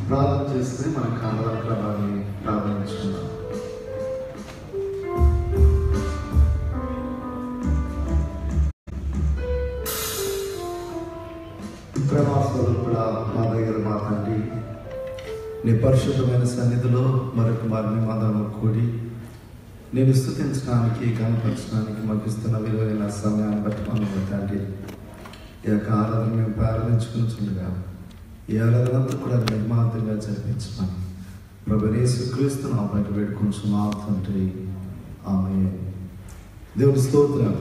ప్రార్థన చేస్తే మన కాండల క్రమాన్ని ప్రారంభించుకుందాం ప్రేమాస్వరూపుడా మా దగ్గర మా తండ్రి నీ పరిశుద్ధమైన సన్నిధిలో మరొక వారిని మాదము కూడి నేను స్థుతించడానికి కనపరచడానికి మాకు ఇస్తున్న విలువైన సమయాన్ని బట్టి మనం తండ్రి ఈ యొక్క ఆరాధన మేము ప్రారంభించుకుంటుండగా ఈ ఆరాధన అంతా కూడా నిర్మాతంగా జరిపించమని ప్రభునేసు క్రీస్తు నా బయట వేడుకుంటున్నా తండ్రి ఆమె దేవుని స్తోత్రం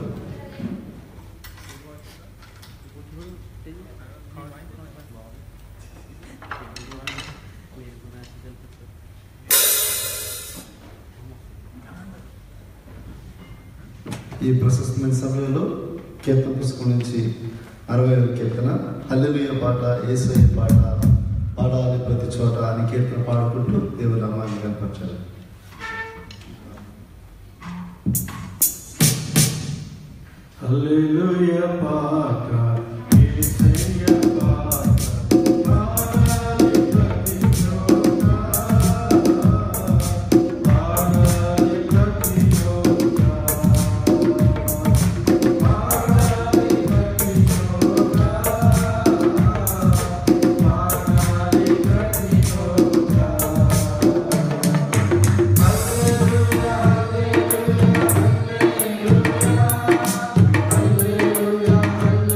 ఈ ప్రశస్తమైన సమయంలో కీర్తన పుస్తకం నుంచి అరవై కీర్తన హల్లెలూయ పాట ఏసయ్య పాట పాడాలి ప్రతి చోట అని కీర్తన పాడుకుంటూ దేవుని నామాన్ని కనపరచాలి హల్లెలూయా పాట యేసయ్య పాట పాడాలి ప్రతి చోట పాడాలి ప్రతి చోట పాడాలి ప్రతి చోట పాడాలి ప్రతి చోట హల్లెలూయా హల్లెలూయా హల్లెలూయా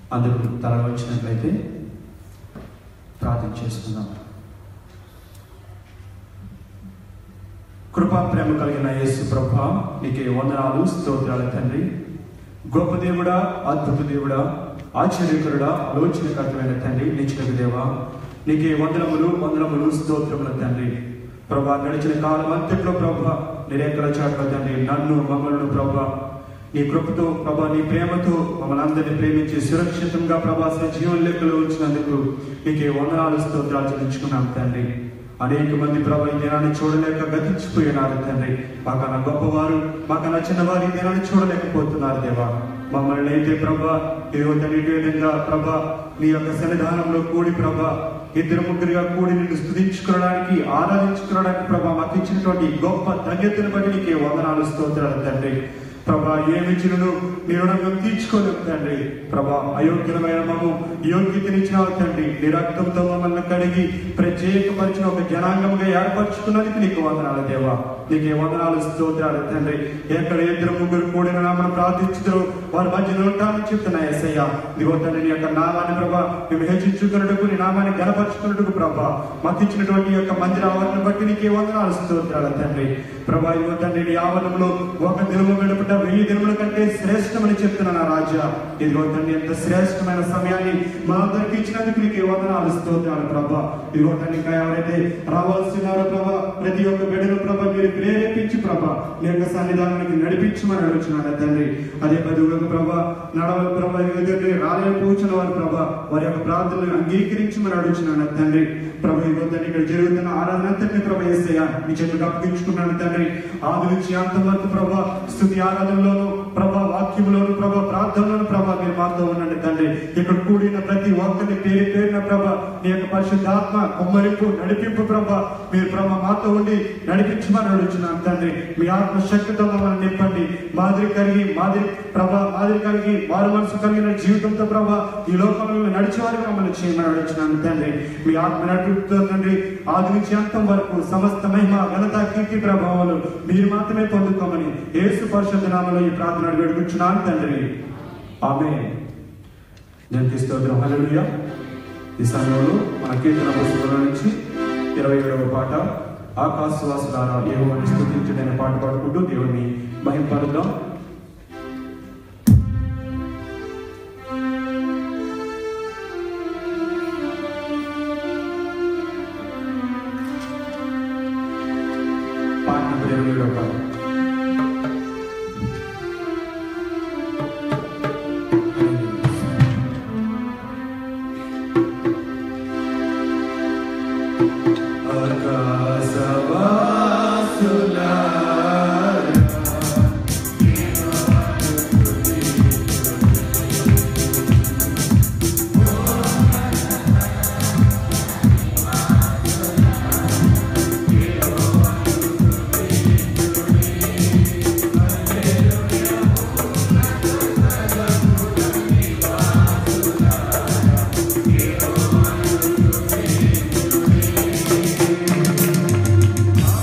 అందుకు తల వచ్చినట్లయితే ప్రార్థన చేసుకుందాం కృపా ప్రేమ కలిగిన యేసు ప్రభ నీకే వందనాలు స్తోత్రాలు తండ్రి గొప్ప దేవుడా అద్భుత దేవుడా ఆశ్చర్యకరుడా ఆలోచనకర్తమైన తండ్రి నిచ్చిన దేవా నీకే వందనములు వందనములు స్తోత్రముల తండ్రి ప్రభా గడిచిన కాలం అంతట్లో ప్రభా నిరేకల చాట్ల తండ్రి నన్ను మమ్మల్ని ప్రభా నీ కృపతో ప్రభా నీ ప్రేమతో మమ్మల్ని అందరినీ ప్రేమించి సురక్షితంగా ప్రభా జీవన లెక్కలో ఉంచినందుకు నీకే వందనాలు స్తోత్రాలు చెల్లించుకున్నాం తండ్రి అనేక మంది ప్రభు ఈ దినాన్ని చూడలేక గతించిపోయినారు తండ్రి మాకన్నా గొప్పవారు మాకన్నా చిన్నవారు ఈ దినాన్ని చూడలేకపోతున్నారు దేవా మమ్మల్ని అయితే ప్రభా ఏదో తండ్రి ఇటు విధంగా ప్రభా నీ యొక్క సన్నిధానంలో కూడి ప్రభా ఇద్దరు ముగ్గురుగా కూడి నిన్ను స్థుతించుకోవడానికి ఆరాధించుకోవడానికి ప్రభా మాకు ఇచ్చినటువంటి గొప్ప ధన్యతను బట్టి నీకే వందనాలు స్తోత్రాలు తండ్రి ప్రభా ఏమిచ్చినను నీ రుణం మేము తీర్చుకోలేము తండ్రి ప్రభా అయోగ్యమైన మమ్ము యోగ్యతనిచ్చినావు తండ్రి నీ రక్తంతో మమ్మల్ని కడిగి ప్రత్యేకపరిచిన ఒక జనాంగముగా ఏర్పరచుకున్నందుకు నీకు వందనాలు దేవా నీకే వందనాలు స్తోత్రాలు తండ్రి ఎక్కడ ఇద్దరు ముగ్గురు కూడిన నామను ప్రార్థించుతారు వారి మధ్యలో ఉంటామని చెప్తున్నా ఎస్ఐయా ఇదిగో తండ్రి నీ యొక్క నామాన్ని ప్రభా మేము హెచ్చించుకున్నట్టుకు నీ నామాన్ని గనపరుచుకున్నట్టుకు ప్రభా మాకు ఇచ్చినటువంటి ఈ యొక్క మందిర ఆవరణ బట్టి నీకే వందనాలు స్తోత్రాలు తండ్రి ప్రభా ఇదిగో తండ్రి నీ ఆవరణంలో ఒక దినము గడుపుట వెయ్యి దినముల కంటే శ్రేష్టమని చెప్తున్నా నా రాజా ఇదిగో తండ్రి ఎంత శ్రేష్టమైన సమయాన్ని మా అందరికి ఇచ్చినందుకు నీకే వందనాలు స్తోత్రాలు ప్రభా ఇదిగో తండ్రి ఇంకా ఎవరైతే రావాల్సినారో ప్రభా ప్రతి ఒక్క బిడ్డను ప్రభా మీరు ప్రేరేపించి ప్రభా నీ యొక్క సన్నిధానానికి నడిపించమని అడుగుతున్నాడు తండ్రి అదే పదివేల ప్రభా నడవల ప్రభా తండ్రి రాలేకపోతున్న వారు ప్రభా వారి యొక్క ప్రార్థనలు అంగీకరించమని అడుగుతున్నాడు తండ్రి ప్రభు ఇదిగో తండ్రి ఇక్కడ జరుగుతున్న ఆరాధన అంతటిని ప్రభా ఏసయ్యా నీ చేతులకు అప్పగించుకున్నాను తండ్రి ఆది నుంచి అంతం వరకు ప్రభా స్థుతి ఆరాధనలోను ప్రభా వాక్యములోను ప్రభా ప్రార్థనలోను ప్రభా మీరు మాతో ఉండండి తండ్రి ఇక్కడ కూడిన ప్రతి ఒక్కరిని పేరు పేరున ప్రభా నీ యొక్క పరిశుద్ధాత్మ కుమ్మరింపు నడిపింపు ప్రభా మీరు ప్రభా మాతో ఉండి నడిపించమని అడుగుతున్నాను తండ్రి మీ ఆత్మ శక్తితో మమ్మల్ని నింపండి మాదిరి కలిగి మాదిరి ప్రభా మాదిరి కలిగి వారు మనసు కలిగిన జీవితంతో ప్రభా ఈ లోకంలో నడిచేవారు మమ్మల్ని చేయమని అడుగుతున్నాను తండ్రి మీ ఆత్మ నడుపుతుందండి ఆది నుంచి అంతం వరకు సమస్త మహిమ ఘనత కీర్తి ప్రభావాలు మీరు మాత్రమే పొందుకోమని యేసు పరిశుద్ధ నామలో ఈ ప్రార్థన వేడుకుంటున్నాను తండ్రి ఆమె జంతి స్తోత్రం హల్లెలూయా ఈ సమయంలో మన కీర్తన పుస్తకంలో నుంచి ఇరవై ఏడవ పాట ఆకాశవాస ద్వారా ఏమని స్థుతించడనే పాట పాడుకుంటూ దేవుని మహింపరుద్దాం పాట నెంబర్ ఇరవై ఏడవ పాట ఆ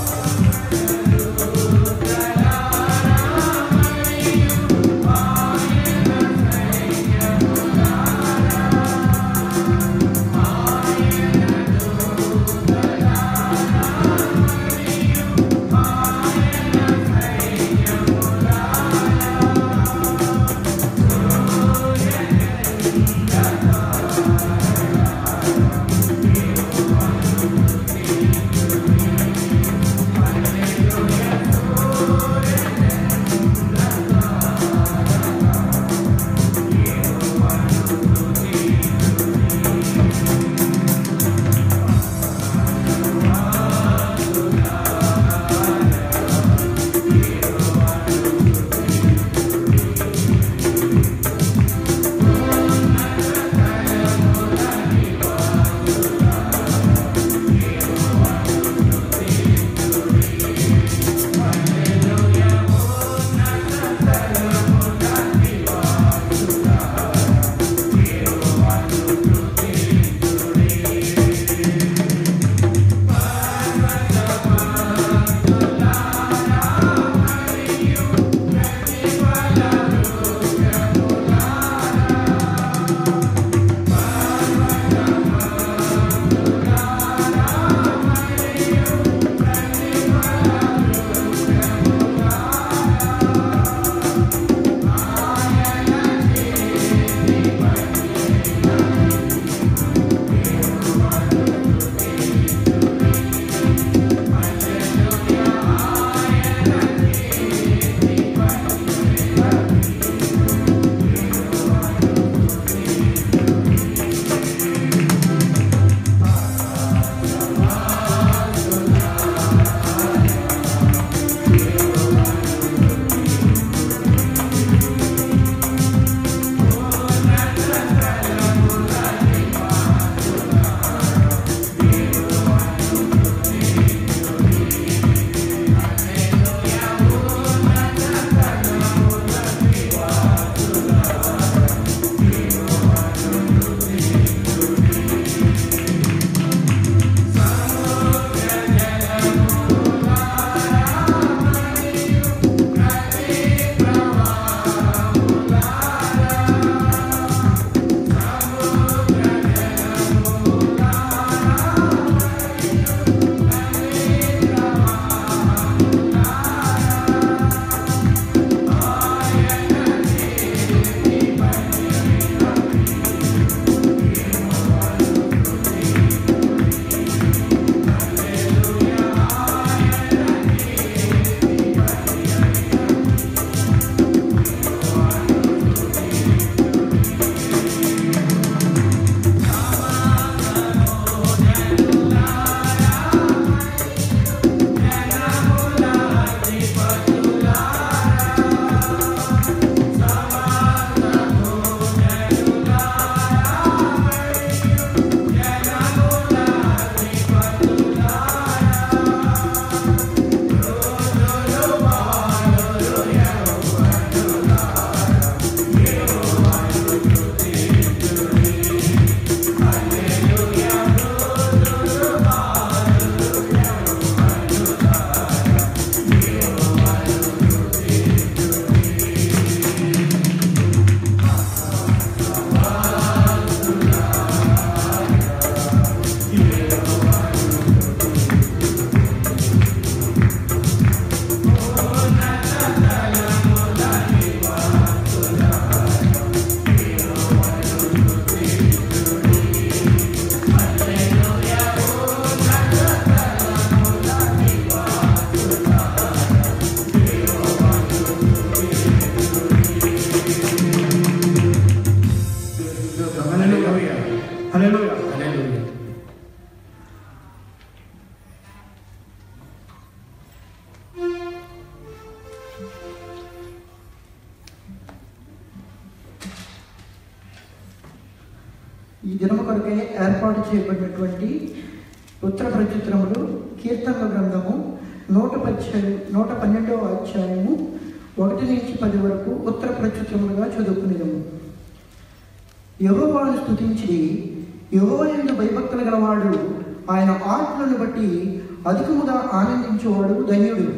ఈ దినము కొరకై ఏర్పాటు చేయబడినటువంటి ఉత్తర ప్రత్యుత్తరములు కీర్తనల గ్రంథము నూట పద్దె నూట పన్నెండవ అధ్యాయము ఒకటి నుంచి పది వరకు ఉత్తర ప్రత్యుత్తరములుగా చదువుకునేదము యహోవాను స్థుతించి యహో ఎందు భయభక్తులు గలవాడు ఆయన ఆజ్ఞలను బట్టి అధికముగా ఆనందించేవాడు ధన్యుడు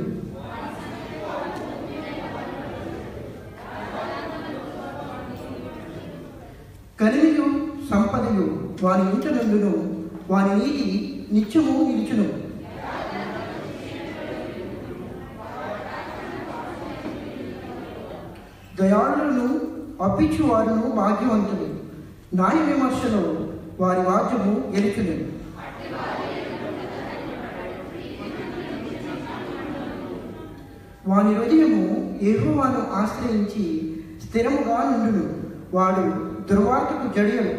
కలిమియు సంపదయు వారి ఇంట నుండును వారి నీతి నిత్యము నిలుచును దయాళులను అప్పించు వారును భాగ్యవంతులు న్యాయ విమర్శలో వారి వాద్యము గెలుచును వాని హృదయము యెహోవాను ఆశ్రయించి స్థిరముగా నుండును వాడు దుర్వార్తకు జడియలు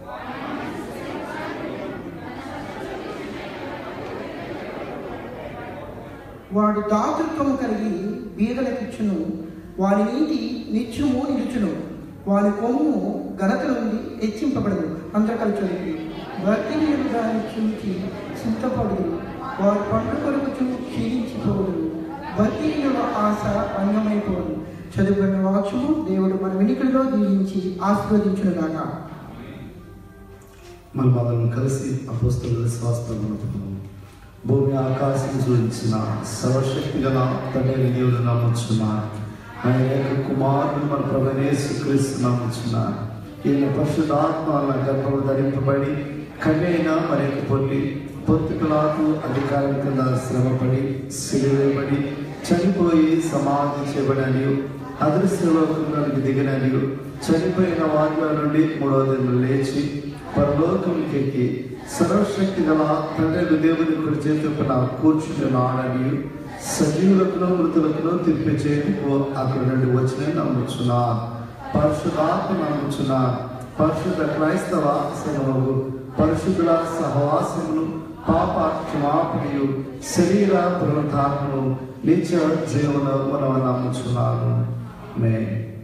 వాడు దాతృత్వము కలిగి బీదలకిచ్చును వాని నీతి నిత్యము నిలుచును వాని కొమ్ము ఘనత నుండి హెచ్చింపబడదు అంతకల్చొని భక్తిని దాన్ని చూచి చింతపడు వారి పండు కొరకు క్షీణించిపోదు భక్తిహీనుల ఆశ అంగమైపోదు చదువుకున్న వాక్యము దేవుడు మన వెనుకల్లో దీవించి ఆశీర్వదించునుగాక మన మదలను కలిసి అపోస్తుల విశ్వాసం భూమి ఆకాశం చూపించిన సర్వశక్తి గల తండ్రి దేవుడు నమ్ముచున్నా ఆయన యొక్క కుమారుడు మన ప్రభనేసు క్రీస్తు నమ్ముచున్నా ఈయన పరిశుద్ధాత్మ వలన గర్భము ధరింపబడి కన్నైన మరి యొక్క పొట్టి పొత్తుకులాకు అధికారం కింద శ్రమపడి సిలువేయబడి చనిపోయి సమాధి చేయబడని అదృశ్యలోకంలోనికి దిగినని చనిపోయిన వాటిలో నుండి మూడవ దిన లేచి పరలోకంకి ఎక్కి సర్వశక్తి గల తండ్రి దేవుని కుడి చేతుకున్న కూర్చుంటున్నాడని సజీవులకును మృతులకును తిప్పి చేయటకు అక్కడ నుండి వచ్చిన నమ్ముచున్నా పరిశుధాత్మ నమ్ముచున్నా పరిశుద్ధ క్రైస్తవ సమూహము పరిశుద్ధుల సహవాసమును పాప క్షమాపణయు శరీర పునరుద్ధాత్మను నిత్య జీవన మనం నమ్ముచున్నాను మే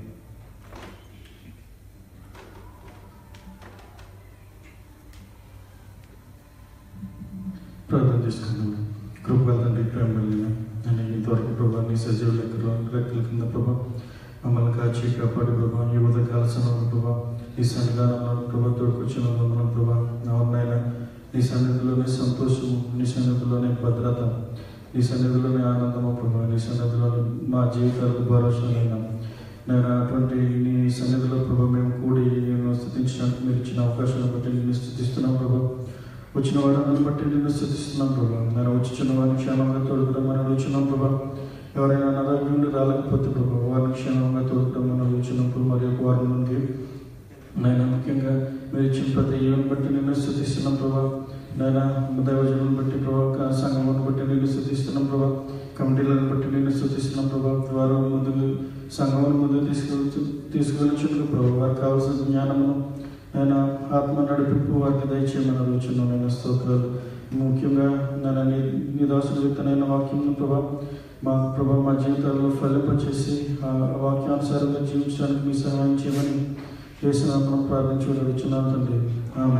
ప్రార్థన చేసుకుందాం కృపగా తండ్రి ప్రేమ కలిగిన నేను ఇంతవరకు ప్రభా నీ సజీవ లెక్కలో రెక్కల కింద ప్రభా మమ్మల్ని కాచి కాపాడి ప్రభా యువత కాల్సిన ప్రభా ఈ సన్నిధానంలో ప్రభా తోడుకొచ్చిన మన ప్రభా అవునాయన నీ సన్నిధిలోనే సంతోషము నీ సన్నిధిలోనే భద్రత నీ సన్నిధిలోనే ఆనందము ప్రభా నీ సన్నిధిలో మా జీవితాలకు భరోసానైనా నేను అటువంటి నీ సన్నిధిలో ప్రభా మేము కూడి నేను స్థుతించడానికి మీరు ఇచ్చిన అవకాశాన్ని బట్టి నేను స్థుతిస్తున్నాం ప్రభా వచ్చిన వారిని బట్టి నిన్ను స్థుతిస్తున్నాం ప్రభా నేను వచ్చిన వారిని క్షేమంగా తోడుకురమ్మని అడుగుచున్నాం ప్రభా ఎవరైనా అనారోగ్యం నుండి రాలేకపోతే ప్రభా వారిని క్షేమంగా తోడుకురమ్మని అడుగుచున్నాం ప్రభా మరి ఒక వారం నుండి నేను ముఖ్యంగా మీరు ఇచ్చిన ప్రతి ఈవెన్ బట్టి నిన్ను స్థుతిస్తున్నాం ప్రభా నేను దైవజనం బట్టి ప్రభా సంఘం బట్టి నిన్ను స్థుతిస్తున్నాం ప్రభా కమిటీలను బట్టి నిన్ను స్థుతిస్తున్నాం ప్రభా వారు ముందుకు సంఘం ముందుకు తీసుకెళ్తూ తీసుకెళ్ళుచుందుకు ప్రభా వారికి కావాల్సిన జ్ఞానమును ఆయన ఆత్మ నడిపింపు వారికి దయచేయమని అడుగుచున్నాను నేను స్తోత్రాలు ముఖ్యంగా నేను నీ నీ దాసులు చెప్తానైన వాక్యం ప్రభా మా ప్రభా మా జీవితాల్లో ఫలింపచేసి ఆ వాక్యానుసారంగా జీవించడానికి మీ సహాయం చేయమని చేసినప్పుడు ప్రార్థించి అడుగుచున్నాను తండ్రి ఆమె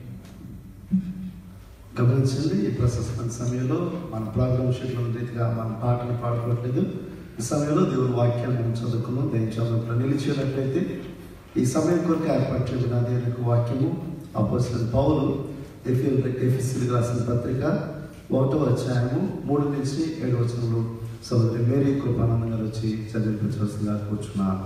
గమనించండి ఈ ప్రశస్తమైన సమయంలో మన ప్రోగ్రామ్ షెడ్యూల్ ఉన్న రీతిగా మన పాటలు పాడుకోవట్లేదు ఈ సమయంలో దేవుని వాక్యాన్ని మనం చదువుకున్నాం దయచేసి నిలిచేటట్లయితే ఈ సమయం కొరకు ఏర్పాటు చేయబడిన దేవుని యొక్క వాక్యము అపోసిన పౌలు ఎఫిల్ ఎఫిసిల్ రాసిన పత్రిక ఒకటో అధ్యాయము మూడు నుంచి ఏడు వచనములు సోదరి మేరీ కృపానంద గారు వచ్చి చదివించవలసిందిగా కూర్చున్నాను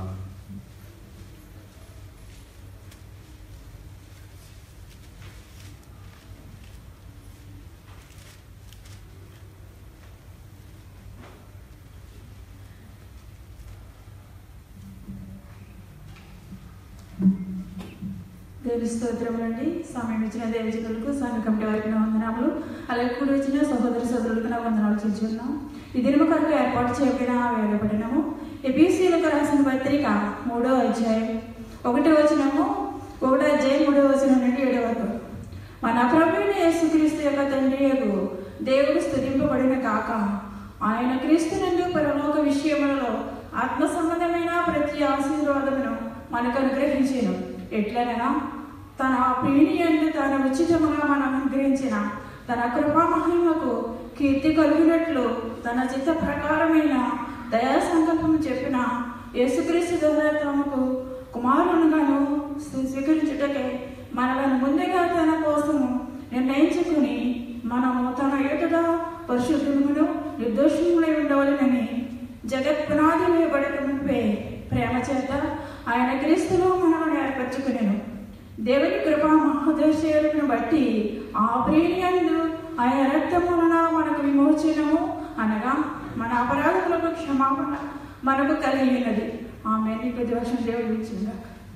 దేవి స్తోత్రములండి సమయం ఇచ్చిన దేవజనులకు సంఘ కమిటీ వారికి నా వందనాలు అలాగే కూడా వచ్చిన సహోదర సోదరులకు నా వందనాలు చెల్లిస్తున్నాం ఈ దినము కొరకు ఏర్పాటు చేయబడిన వేదపడినము ఎబిసిలకు రాసిన పత్రిక మూడో అధ్యాయం ఒకటో వచనము ఒకటో అధ్యాయం మూడో వచనం నుండి ఏడో వరకు మన ప్రభువుని యేసుక్రీస్తు యొక్క తండ్రి యొక్క దేవుడు స్థుతింపబడిన కాక ఆయన క్రీస్తు నుండి పరలోక విషయములలో ఆత్మ సంబంధమైన ప్రతి ఆశీర్వాదమును మనకు అనుగ్రహించాను ఎట్లనగా తన ప్రియుని ఎందు తన ఉచితముగా మనం అనుగ్రహించిన తన కృపా మహిమకు కీర్తి కలిగినట్లు తన చిత్త ప్రకారమైన దయా సంకల్పం చెప్పిన యేసుక్రీస్తు ద్వారా తమకు కుమారునిగాను స్వీకరించుటకే మనలను ముందుగా తన కోసము నిర్ణయించుకుని మనము తన ఎదుట పరిశుద్ధమును నిర్దోషములై ఉండవలనని జగత్ పునాది వేయబడక మునిపే ప్రేమ చేత ఆయన క్రీస్తులో మనము ఏర్పరచుకునేను దేవుని కృపా మహోదయశీలను బట్టి ఆ ప్రేమియందు ఆయన రక్తము వలన మనకు విమోచనము అనగా మన అపరాధములకు క్షమాపణ మనకు కలిగినది ఆమె నీకు దివసం దేవుడు ఇచ్చిందా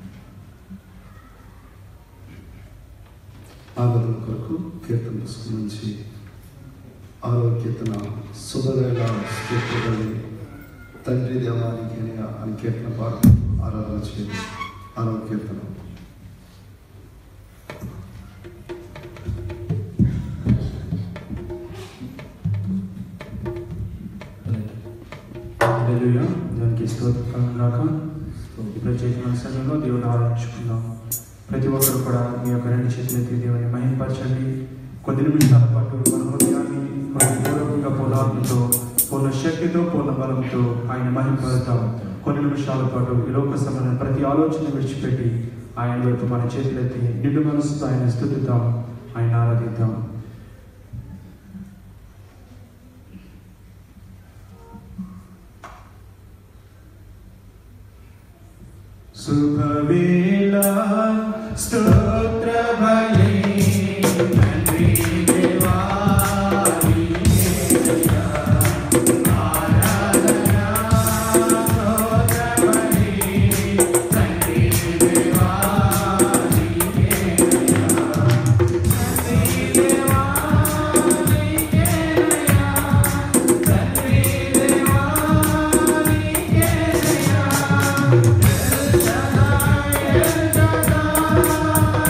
ఆగదుల కొరకు కీర్తన పుస్తకం నుంచి ఆరో కీర్తన శుభవేళ స్తోత్రబలి తండ్రి దేవానికి అని అని కీర్తన పాడు ఆరాధన చేయండి ఆరో కీర్తన హల్లెలూయా దానికి స్తోత్రం గాక ఈ ప్రత్యేకమైన సమయంలో దేవుని ఆరాధించుకుందాం ప్రతి ఒక్కరు కూడా మీ యొక్క రెండు చేతులకి దేవుని మహింపరచండి కొద్ది నిమిషాల పాటు మన హృదయాన్ని మన పూర్వకంగా పూర్ణాత్మతో పూర్ణ శక్తితో పూర్ణ బలంతో ఆయన మహింపడతాం కొన్ని నిమిషాల పాటు ఈ లోక సంబంధం ప్రతి ఆలోచన విడిచిపెట్టి ఆయన వైపు మన చేతులెత్తి నిండు మనసుతో ఆయన స్థుతిద్దాం ఆయన ఆరాధిద్దాం శుభవేళ స్తోత్ర బలి తండ్రి దేవా Thank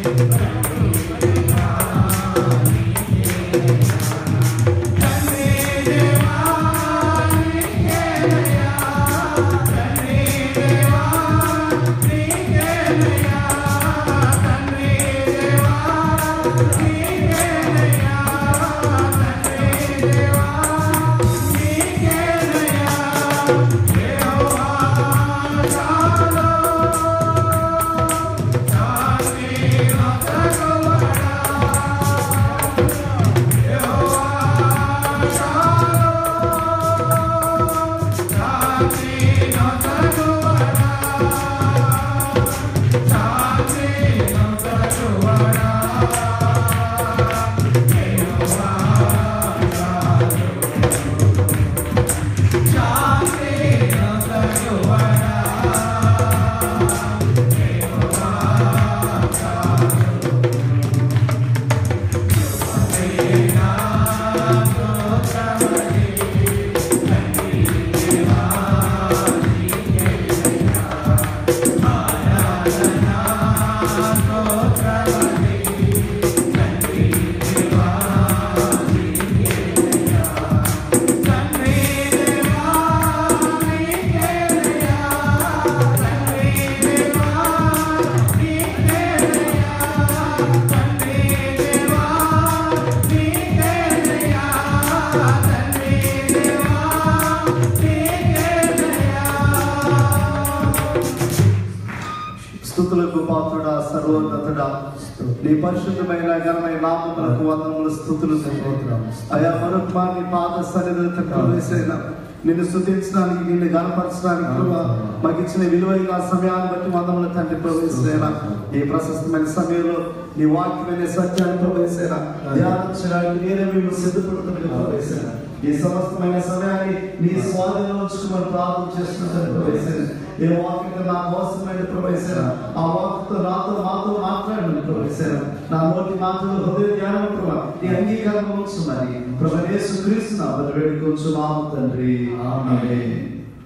స్థుతులకు పాత్రుడా సర్వోన్నతుడా నీ పరిశుద్ధమైన ఘనమైన నామములకు వందనములు స్థుతులు స్తోత్రం. అయా మరొక నీ పాద సన్నిధితో ప్రవేశైన నిన్ను స్థుతించడానికి నిన్ను గనపరచడానికి కృప మాకు ఇచ్చిన విలువైన సమయాన్ని బట్టి వందములు తండ్రి ప్రవేశైన ఈ ప్రశస్తమైన సమయంలో నీ వాక్యమైన సత్యాన్ని ప్రవేశైన ధ్యానించడానికి నేనే మేము సిద్ధపడుతున్న ప్రవేశైన ఈ సమస్తమైన సమయాన్ని నీ స్వాధీనంలో ఉంచుకోమని ప్రార్థన చేస్తున్నట్టు ప్రవేశైన ఏ వాక్యం నా కోసమైన ప్రవేశన ఆ వాక్తో నాతో మాతో మాట్లాడిన ప్రవేశన నా నోటి మాటలు హృదయ జ్ఞానం ప్రభా నీ అంగీకారం ఉంచుమని ప్రభు యేసు క్రీస్తు నా వేడుకొచ్చు మామ తండ్రి ఆమేన్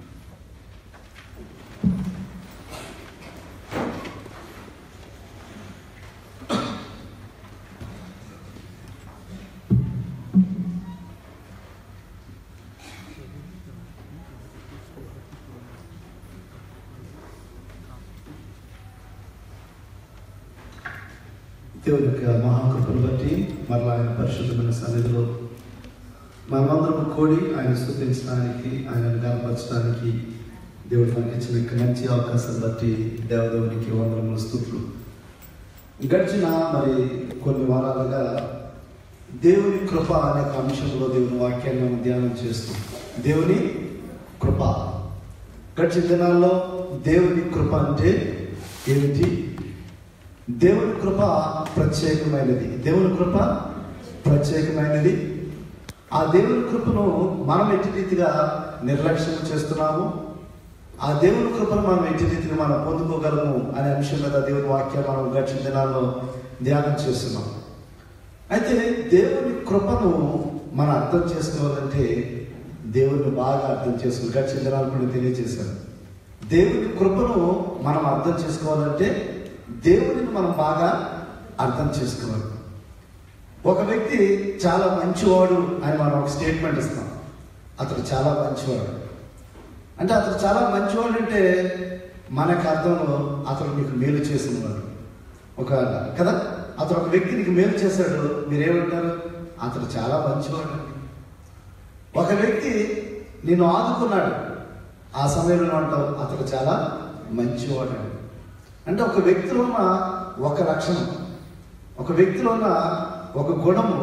దేవుని యొక్క మహాకృపను బట్టి మరలా ఆయన పరిశుద్ధమైన సన్నిధిలో మనమందరం కూడి ఆయన స్థుతించడానికి ఆయనను కనపరచడానికి దేవుడు మనకి ఇచ్చిన యొక్క మంచి అవకాశం బట్టి దేవదేవునికి వందరముల స్థుతులు గడిచిన మరి కొన్ని వారాలుగా దేవుని కృప అనే ఒక అంశంలో దేవుని వాక్యాన్ని మనం ధ్యానం చేస్తాం దేవుని కృప గడిచిన దినాల్లో దేవుని కృప అంటే ఏమిటి దేవుని కృప ప్రత్యేకమైనది దేవుని కృప ప్రత్యేకమైనది ఆ దేవుని కృపను మనం ఎట్టి రీతిగా నిర్లక్ష్యం చేస్తున్నాము ఆ దేవుని కృపను మనం ఎట్టి రీతిగా మనం పొందుకోగలము అనే అంశం మీద దేవుని వాక్యం మనం గడిచిన దినాల్లో ధ్యానం చేస్తున్నాం అయితే దేవుని కృపను మనం అర్థం చేసుకోవాలంటే దేవుని బాగా అర్థం చేసుకోవాలి గడిచిన దినాలు కూడా తెలియజేశాను దేవుని కృపను మనం అర్థం చేసుకోవాలంటే దేవుడిని మనం బాగా అర్థం చేసుకోవాలి ఒక వ్యక్తి చాలా మంచివాడు అని మనం ఒక స్టేట్మెంట్ ఇస్తాం అతడు చాలా మంచివాడు అంటే అతడు చాలా మంచివాడు అంటే మనకు అర్థంలో అతడు మీకు మేలు చేసినవాడు ఒక కదా అతడు ఒక వ్యక్తి నీకు మేలు చేశాడు మీరేమంటారు అతడు చాలా మంచివాడు ఒక వ్యక్తి నిన్ను ఆదుకున్నాడు ఆ సమయంలో అంటావు అతడు చాలా మంచివాడు అని. అంటే ఒక వ్యక్తిలో ఉన్న ఒక లక్షణం ఒక వ్యక్తిలో ఉన్న ఒక గుణము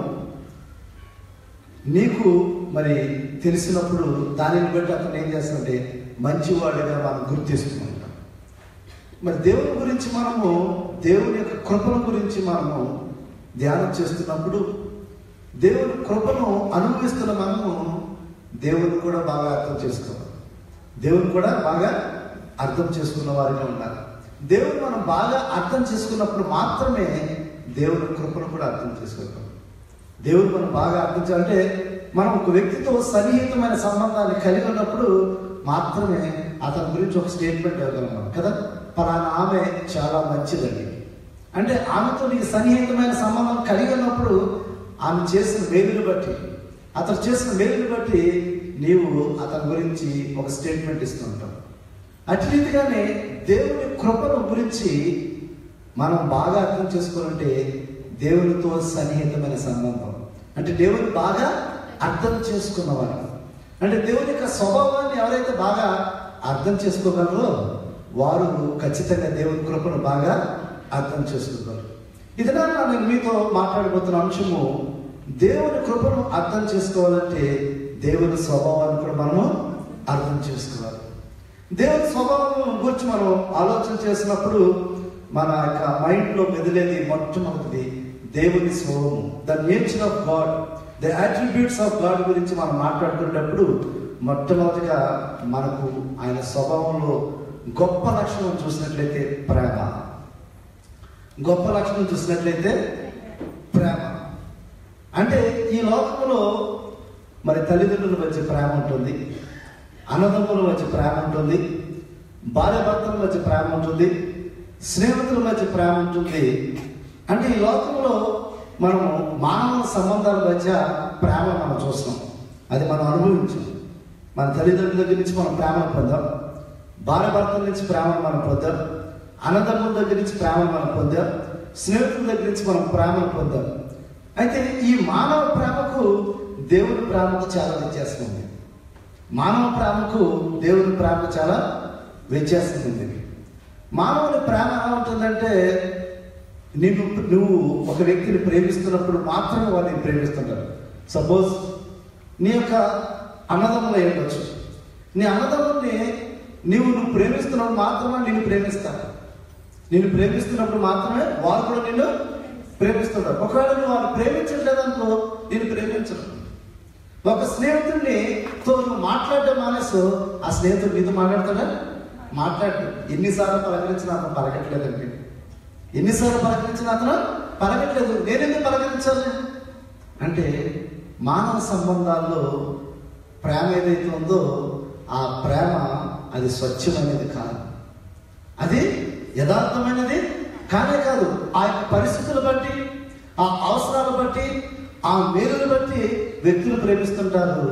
నీకు మరి తెలిసినప్పుడు దానిని బట్టి అతను ఏం చేస్తాడంటే మంచివాడిగా మనం గుర్తిస్తున్నాం మరి దేవుని గురించి మనము దేవుని యొక్క కృపల గురించి మనము ధ్యానం చేస్తున్నప్పుడు దేవుని కృపను అనుభవిస్తున్న మనము దేవుని కూడా బాగా అర్థం చేసుకోవాలి దేవుని కూడా బాగా అర్థం చేసుకున్న వారిగా ఉండాలి దేవుని మనం బాగా అర్థం చేసుకున్నప్పుడు మాత్రమే దేవుని కృపను కూడా అర్థం చేసుకోగలం దేవుడు మనం బాగా అర్థం చేయాలంటే మనం ఒక వ్యక్తితో సన్నిహితమైన సంబంధాన్ని కలిగి ఉన్నప్పుడు మాత్రమే అతని గురించి ఒక స్టేట్మెంట్ ఇవ్వగలం మనం కదా పలానా ఆమె చాలా మంచిదండి అంటే ఆమెతో నీకు సన్నిహితమైన సంబంధం కలిగి ఉన్నప్పుడు ఆమె చేసిన మేలుని బట్టి అతను చేసిన మేలుని బట్టి నీవు అతని గురించి ఒక స్టేట్మెంట్ ఇస్తుంటావు అటు రీతిగానే దేవుని కృపను గురించి మనం బాగా అర్థం చేసుకోవాలంటే దేవునితో సన్నిహితమైన సంబంధం అంటే దేవుని బాగా అర్థం చేసుకున్నవారు అంటే దేవుని యొక్క స్వభావాన్ని ఎవరైతే బాగా అర్థం చేసుకోగలరో వారు ఖచ్చితంగా దేవుని కృపను బాగా అర్థం చేసుకోగలరు ఇది నేను మీతో మాట్లాడబోతున్న అంశము దేవుని కృపను అర్థం చేసుకోవాలంటే దేవుని స్వభావాన్ని కూడా మనము అర్థం చేసుకోవాలి దేవుని స్వభావం గురించి మనం ఆలోచన చేసినప్పుడు మన యొక్క మైండ్లో మెదిలేది మొట్టమొదటిది దేవుని స్వభావం the nature of God the attributes of God గురించి మనం మాట్లాడుకునేటప్పుడు మొట్టమొదటిగా మనకు ఆయన స్వభావంలో గొప్ప లక్షణం చూసినట్లయితే ప్రేమ గొప్ప లక్షణం చూసినట్లయితే ప్రేమ అంటే ఈ లోకంలో మరి తల్లిదండ్రుల మధ్య ప్రేమ ఉంటుంది అన్నదమ్ముల మధ్య ప్రేమ ఉంటుంది భార్య భర్తల మధ్య ప్రేమ ఉంటుంది స్నేహితుల మధ్య ప్రేమ ఉంటుంది అంటే ఈ లోకంలో మనము మానవ సంబంధాల మధ్య ప్రేమ మనం చూస్తాం అది మనం అనుభవించాం మన తల్లిదండ్రుల దగ్గర నుంచి మనం ప్రేమను పొందాం భార్య భర్తల నుంచి ప్రేమను మనం పొందాం అన్నదమ్ముల దగ్గర నుంచి ప్రేమను మనం పొందాం స్నేహితుల దగ్గర నుంచి మనం ప్రేమను పొందాం అయితే ఈ మానవ ప్రేమకు దేవుని ప్రేమకు చాలా వ్యత్యాసం ఉంది మానవ ప్రేమకు దేవుని ప్రేమకు చాలా వ్యత్యాసం ఉంది మానవుని ప్రేమ ఎలా ఉంటుందంటే నిన్ను నువ్వు ఒక వ్యక్తిని ప్రేమిస్తున్నప్పుడు మాత్రమే వాడిని ప్రేమిస్తుంటారు సపోజ్ నీ యొక్క అన్నదమ్ములు ఉండొచ్చు నీ అన్నదమ్ముల్ని నీవు నువ్వు ప్రేమిస్తున్నప్పుడు మాత్రమే నిన్ను ప్రేమిస్తారు నిన్ను ప్రేమిస్తున్నప్పుడు మాత్రమే వారు కూడా నిన్ను ప్రేమిస్తుంటారు ఒకవేళ నువ్వు వారిని ప్రేమించట్లేదనుకో నిన్ను ప్రేమించరు ఒక స్నేహితుడిని తో నువ్వు మాట్లాడడం మానేసు ఆ స్నేహితుడు నీతో మాట్లాడతాడా మాట్లాడు ఎన్నిసార్లు పలకరించినా అతను పలకట్లేదండి ఎన్నిసార్లు పలకరించినా అతను పలకట్లేదు నేనెందుకు పలకరించాలి అంటే మానవ సంబంధాల్లో ప్రేమ ఏదైతే ఉందో ఆ ప్రేమ అది స్వచ్ఛమైనది కాదు అది యథార్థమైనది కానే కాదు ఆ యొక్క పరిస్థితులు బట్టి ఆ అవసరాలు బట్టి ఆ మేలును బట్టి వ్యక్తులు ప్రేమిస్తుంటారు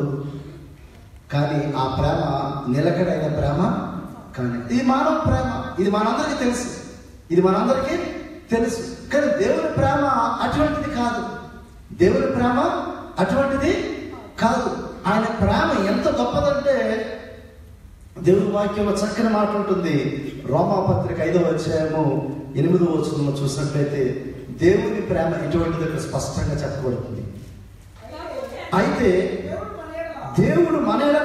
కానీ ఆ ప్రేమ నిలకడైన ప్రేమ కానీ ఇది మానవ ప్రేమ ఇది మనందరికీ తెలుసు ఇది మనందరికీ తెలుసు కానీ దేవుని ప్రేమ అటువంటిది కాదు దేవుని ప్రేమ అటువంటిది కాదు ఆయన ప్రేమ ఎంత గొప్పదంటే దేవుని వాక్యంలో చక్కని మాట ఉంటుంది రోమాపత్రిక ఐదవ అధ్యాయము ఎనిమిదవ వచనంలో చూసినట్లయితే దేవుని ప్రేమ ఎటువంటిది ఇక్కడ స్పష్టంగా చెప్పబడుతుంది అయితే దేవుడు మనెడల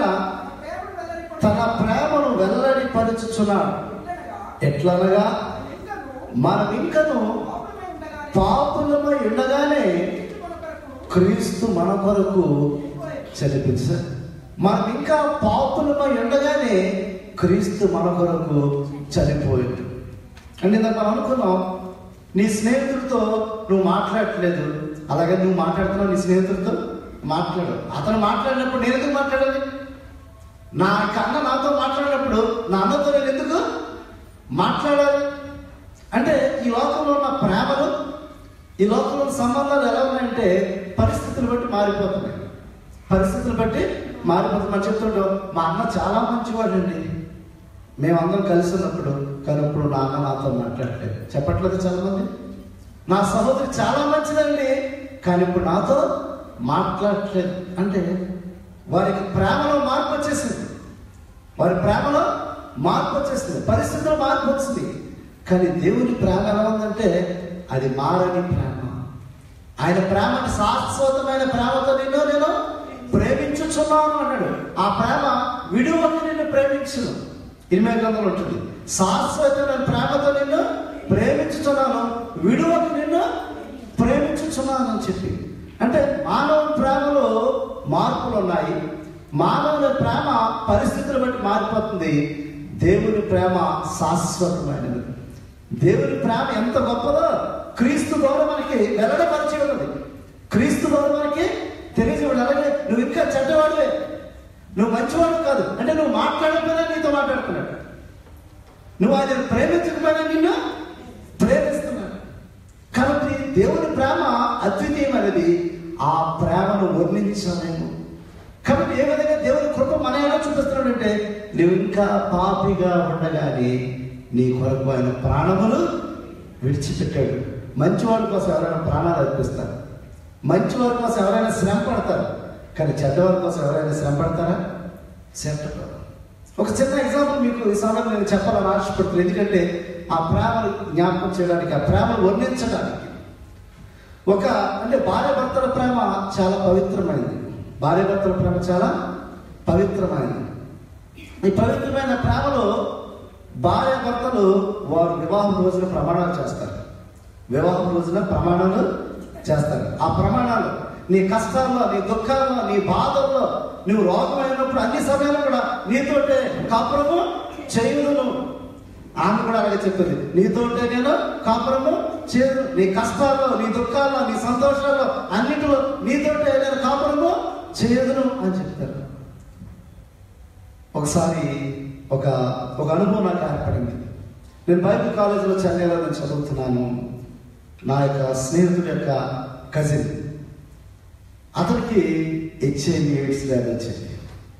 తన ప్రేమను వెల్లడి పరుచుచున్నాడు ఎట్లనగా మనం ఇంకను పాపులమై ఉండగానే క్రీస్తు మన కొరకు చనిపించారు మనం ఇంకా పాపులమై ఉండగానే క్రీస్తు మన కొరకు చనిపోయాడు అంటే ఇందాక మనం అనుకున్నాం నీ స్నేహితుడితో నువ్వు మాట్లాడట్లేదు అలాగే నువ్వు మాట్లాడుతున్నావు నీ స్నేహితుడితో మాట్లాడు అతను మాట్లాడినప్పుడు నేను ఎందుకు మాట్లాడాలి నా యొక్క అన్న నాతో మాట్లాడినప్పుడు నా అన్నతో నేను ఎందుకు మాట్లాడాలి అంటే ఈ లోకంలో ఉన్న ప్రేమలు ఈ లోకంలో ఉన్న సంబంధాలు ఎలా ఉన్నాయంటే పరిస్థితులు బట్టి మారిపోతున్నాయి పరిస్థితులు బట్టి మారిపోతుంది మనం చెప్తుంటాం మా అన్న చాలా మంచివాడండి మేమందరం కలిసి ఉన్నప్పుడు కానీ ఇప్పుడు నా అన్న నాతో మాట్లాడలేదు చెప్పట్లేదు చాలా మంది నా సహోదరి చాలా మంచిదండి కానీ ఇప్పుడు నాతో మాట్లాడట్లేదు అంటే వారికి ప్రేమలో మార్పు వచ్చేసింది వారి ప్రేమలో మార్పు వచ్చేసింది పరిస్థితుల్లో మార్పు వచ్చింది కానీ దేవుని ప్రేమ ఎలా ఉందంటే అది మారని ప్రేమ ఆయన ప్రేమ శాశ్వతమైన ప్రేమతో నిన్ను నేను ప్రేమించుచున్నాను అన్నాడు ఆ ప్రేమ విడువని నిన్ను ప్రేమించును ఇనిమే గ్రంథంలో ఉంటుంది శాశ్వతమైన ప్రేమతో నిన్ను ప్రేమించుచున్నాను విడువకు నిన్ను ప్రేమించుచున్నాను అని చెప్పి అంటే మానవ ప్రేమలో మార్పులు ఉన్నాయి మానవుల ప్రేమ పరిస్థితులు బట్టి మారిపోతుంది దేవుని ప్రేమ శాశ్వతమైనది దేవుని ప్రేమ ఎంత గొప్పదో క్రీస్తు ద్వారా మనకి వెల్లడపరిచి ఉన్నది క్రీస్తు ద్వారా మనకి తెలియజేవాడు అలాగే నువ్వు ఇంకా చెడ్డవాడువే నువ్వు మంచివాడు కాదు అంటే నువ్వు మాట్లాడకపోయినా నీతో మాట్లాడుతున్నాడు నువ్వు ఆయన ప్రేమించకపోయినా నిన్ను ప్రేమిస్తున్నాడు దేవుని ప్రేమ అద్వితీయమైనది ఆ ప్రేమను వర్ణించలేము కాబట్టి ఏ విధంగా దేవుని కృప మన ఎలా చూపిస్తున్నాడంటే నువ్వు ఇంకా పాపిగా ఉండగానే నీ కొరకు ఆయన ప్రాణములు విడిచిపెట్టాడు మంచివాడి కోసం ఎవరైనా ప్రాణాలు అర్పిస్తారు మంచివారి కోసం ఎవరైనా శ్రమ పడతారు కానీ చెడ్డవారి కోసం ఎవరైనా శ్రమ పడతారా శ్రమ పడరు. ఒక చిన్న ఎగ్జాంపుల్ మీకు ఈ సమయంలో నేను చెప్పాలని ఆశపడుతున్నాను ఎందుకంటే ఆ ప్రేమను జ్ఞాపకం చేయడానికి ఆ ప్రేమను వర్ణించడానికి ఒక అంటే భార్య భర్తల ప్రేమ చాలా పవిత్రమైనది భార్య భర్తల ప్రేమ చాలా పవిత్రమైనది ఈ పవిత్రమైన ప్రేమలో భార్య భర్తలు వారు వివాహం రోజున ప్రమాణాలు చేస్తారు వివాహం రోజున ప్రమాణాలు చేస్తారు ఆ ప్రమాణాలు నీ కష్టాల్లో నీ దుఃఖాల్లో నీ బాధల్లో నువ్వు రోగమైనప్పుడు అన్ని సమయాల్లో కూడా నీతోటే కాపురము చేయుదును ఆమె కూడా అలాగే చెప్తుంది నీతోటే నేను కాపురము చేయను నీ కష్టాల్లో నీ దుఃఖాల్లో నీ సంతోషాల్లో అన్నిటిలో నీతోటే నేను కాపురము చేయదును అని చెప్తారు ఒకసారి ఒక ఒక అనుభవం నాకు ఏర్పడింది నేను బైబిల్ కాలేజీలో చెన్నైలో నేను చదువుతున్నాను నా యొక్క స్నేహితుడి యొక్క కజిన్ అతనికి హెచ్ఐవి ఎయిడ్స్ వ్యాధి వచ్చింది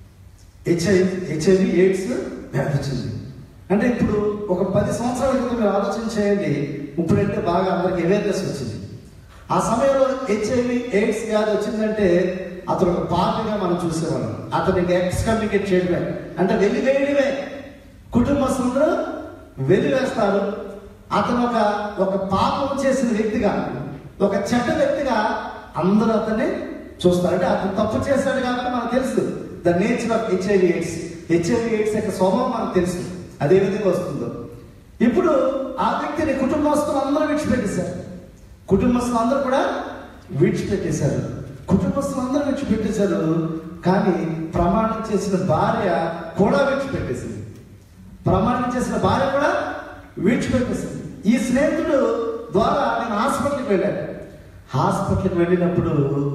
హెచ్ఐవి హెచ్ఐవి ఎయిడ్స్ వ్యాధి వచ్చింది అంటే ఇప్పుడు ఒక పది సంవత్సరాల క్రితం మీరు ఆలోచన చేయండి ఇప్పుడంటే బాగా అందరికి అవేర్నెస్ వచ్చింది ఆ సమయంలో హెచ్ఐవి ఎయిడ్స్ వ్యాధి వచ్చిందంటే అతను ఒక పాపిగా మనం చూసేవాళ్ళం అతనికి ఎక్స్కమ్యూనికేట్ చేయడమే అంటే వెలివేయడమే కుటుంబస్తులందరూ వెలివేస్తారు అతను ఒక ఒక పాపం చేసిన వ్యక్తిగా ఒక చెడ్డ వ్యక్తిగా అందరూ అతన్ని చూస్తారు అంటే అతను తప్పు చేశాడు కాబట్టి మనకు తెలుసు the nature of HIV AIDS HIV AIDS యొక్క స్వభావం మనకు తెలుసు అదే విధంగా వస్తుందో ఇప్పుడు ఆ వ్యక్తిని కుటుంబస్తులు అందరూ విడిచిపెట్టేశారు కుటుంబస్తులు అందరూ కూడా విడిచిపెట్టేశారు కుటుంబస్తులు అందరూ విడిచిపెట్టేశారు కానీ ప్రమాణం చేసిన భార్య కూడా విడిచిపెట్టేసింది ప్రమాణం చేసిన భార్య కూడా విడిచిపెట్టేసింది ఈ స్నేహితుడు ద్వారా నేను హాస్పిటల్కి వెళ్ళాను హాస్పిటల్కి వెళ్ళినప్పుడు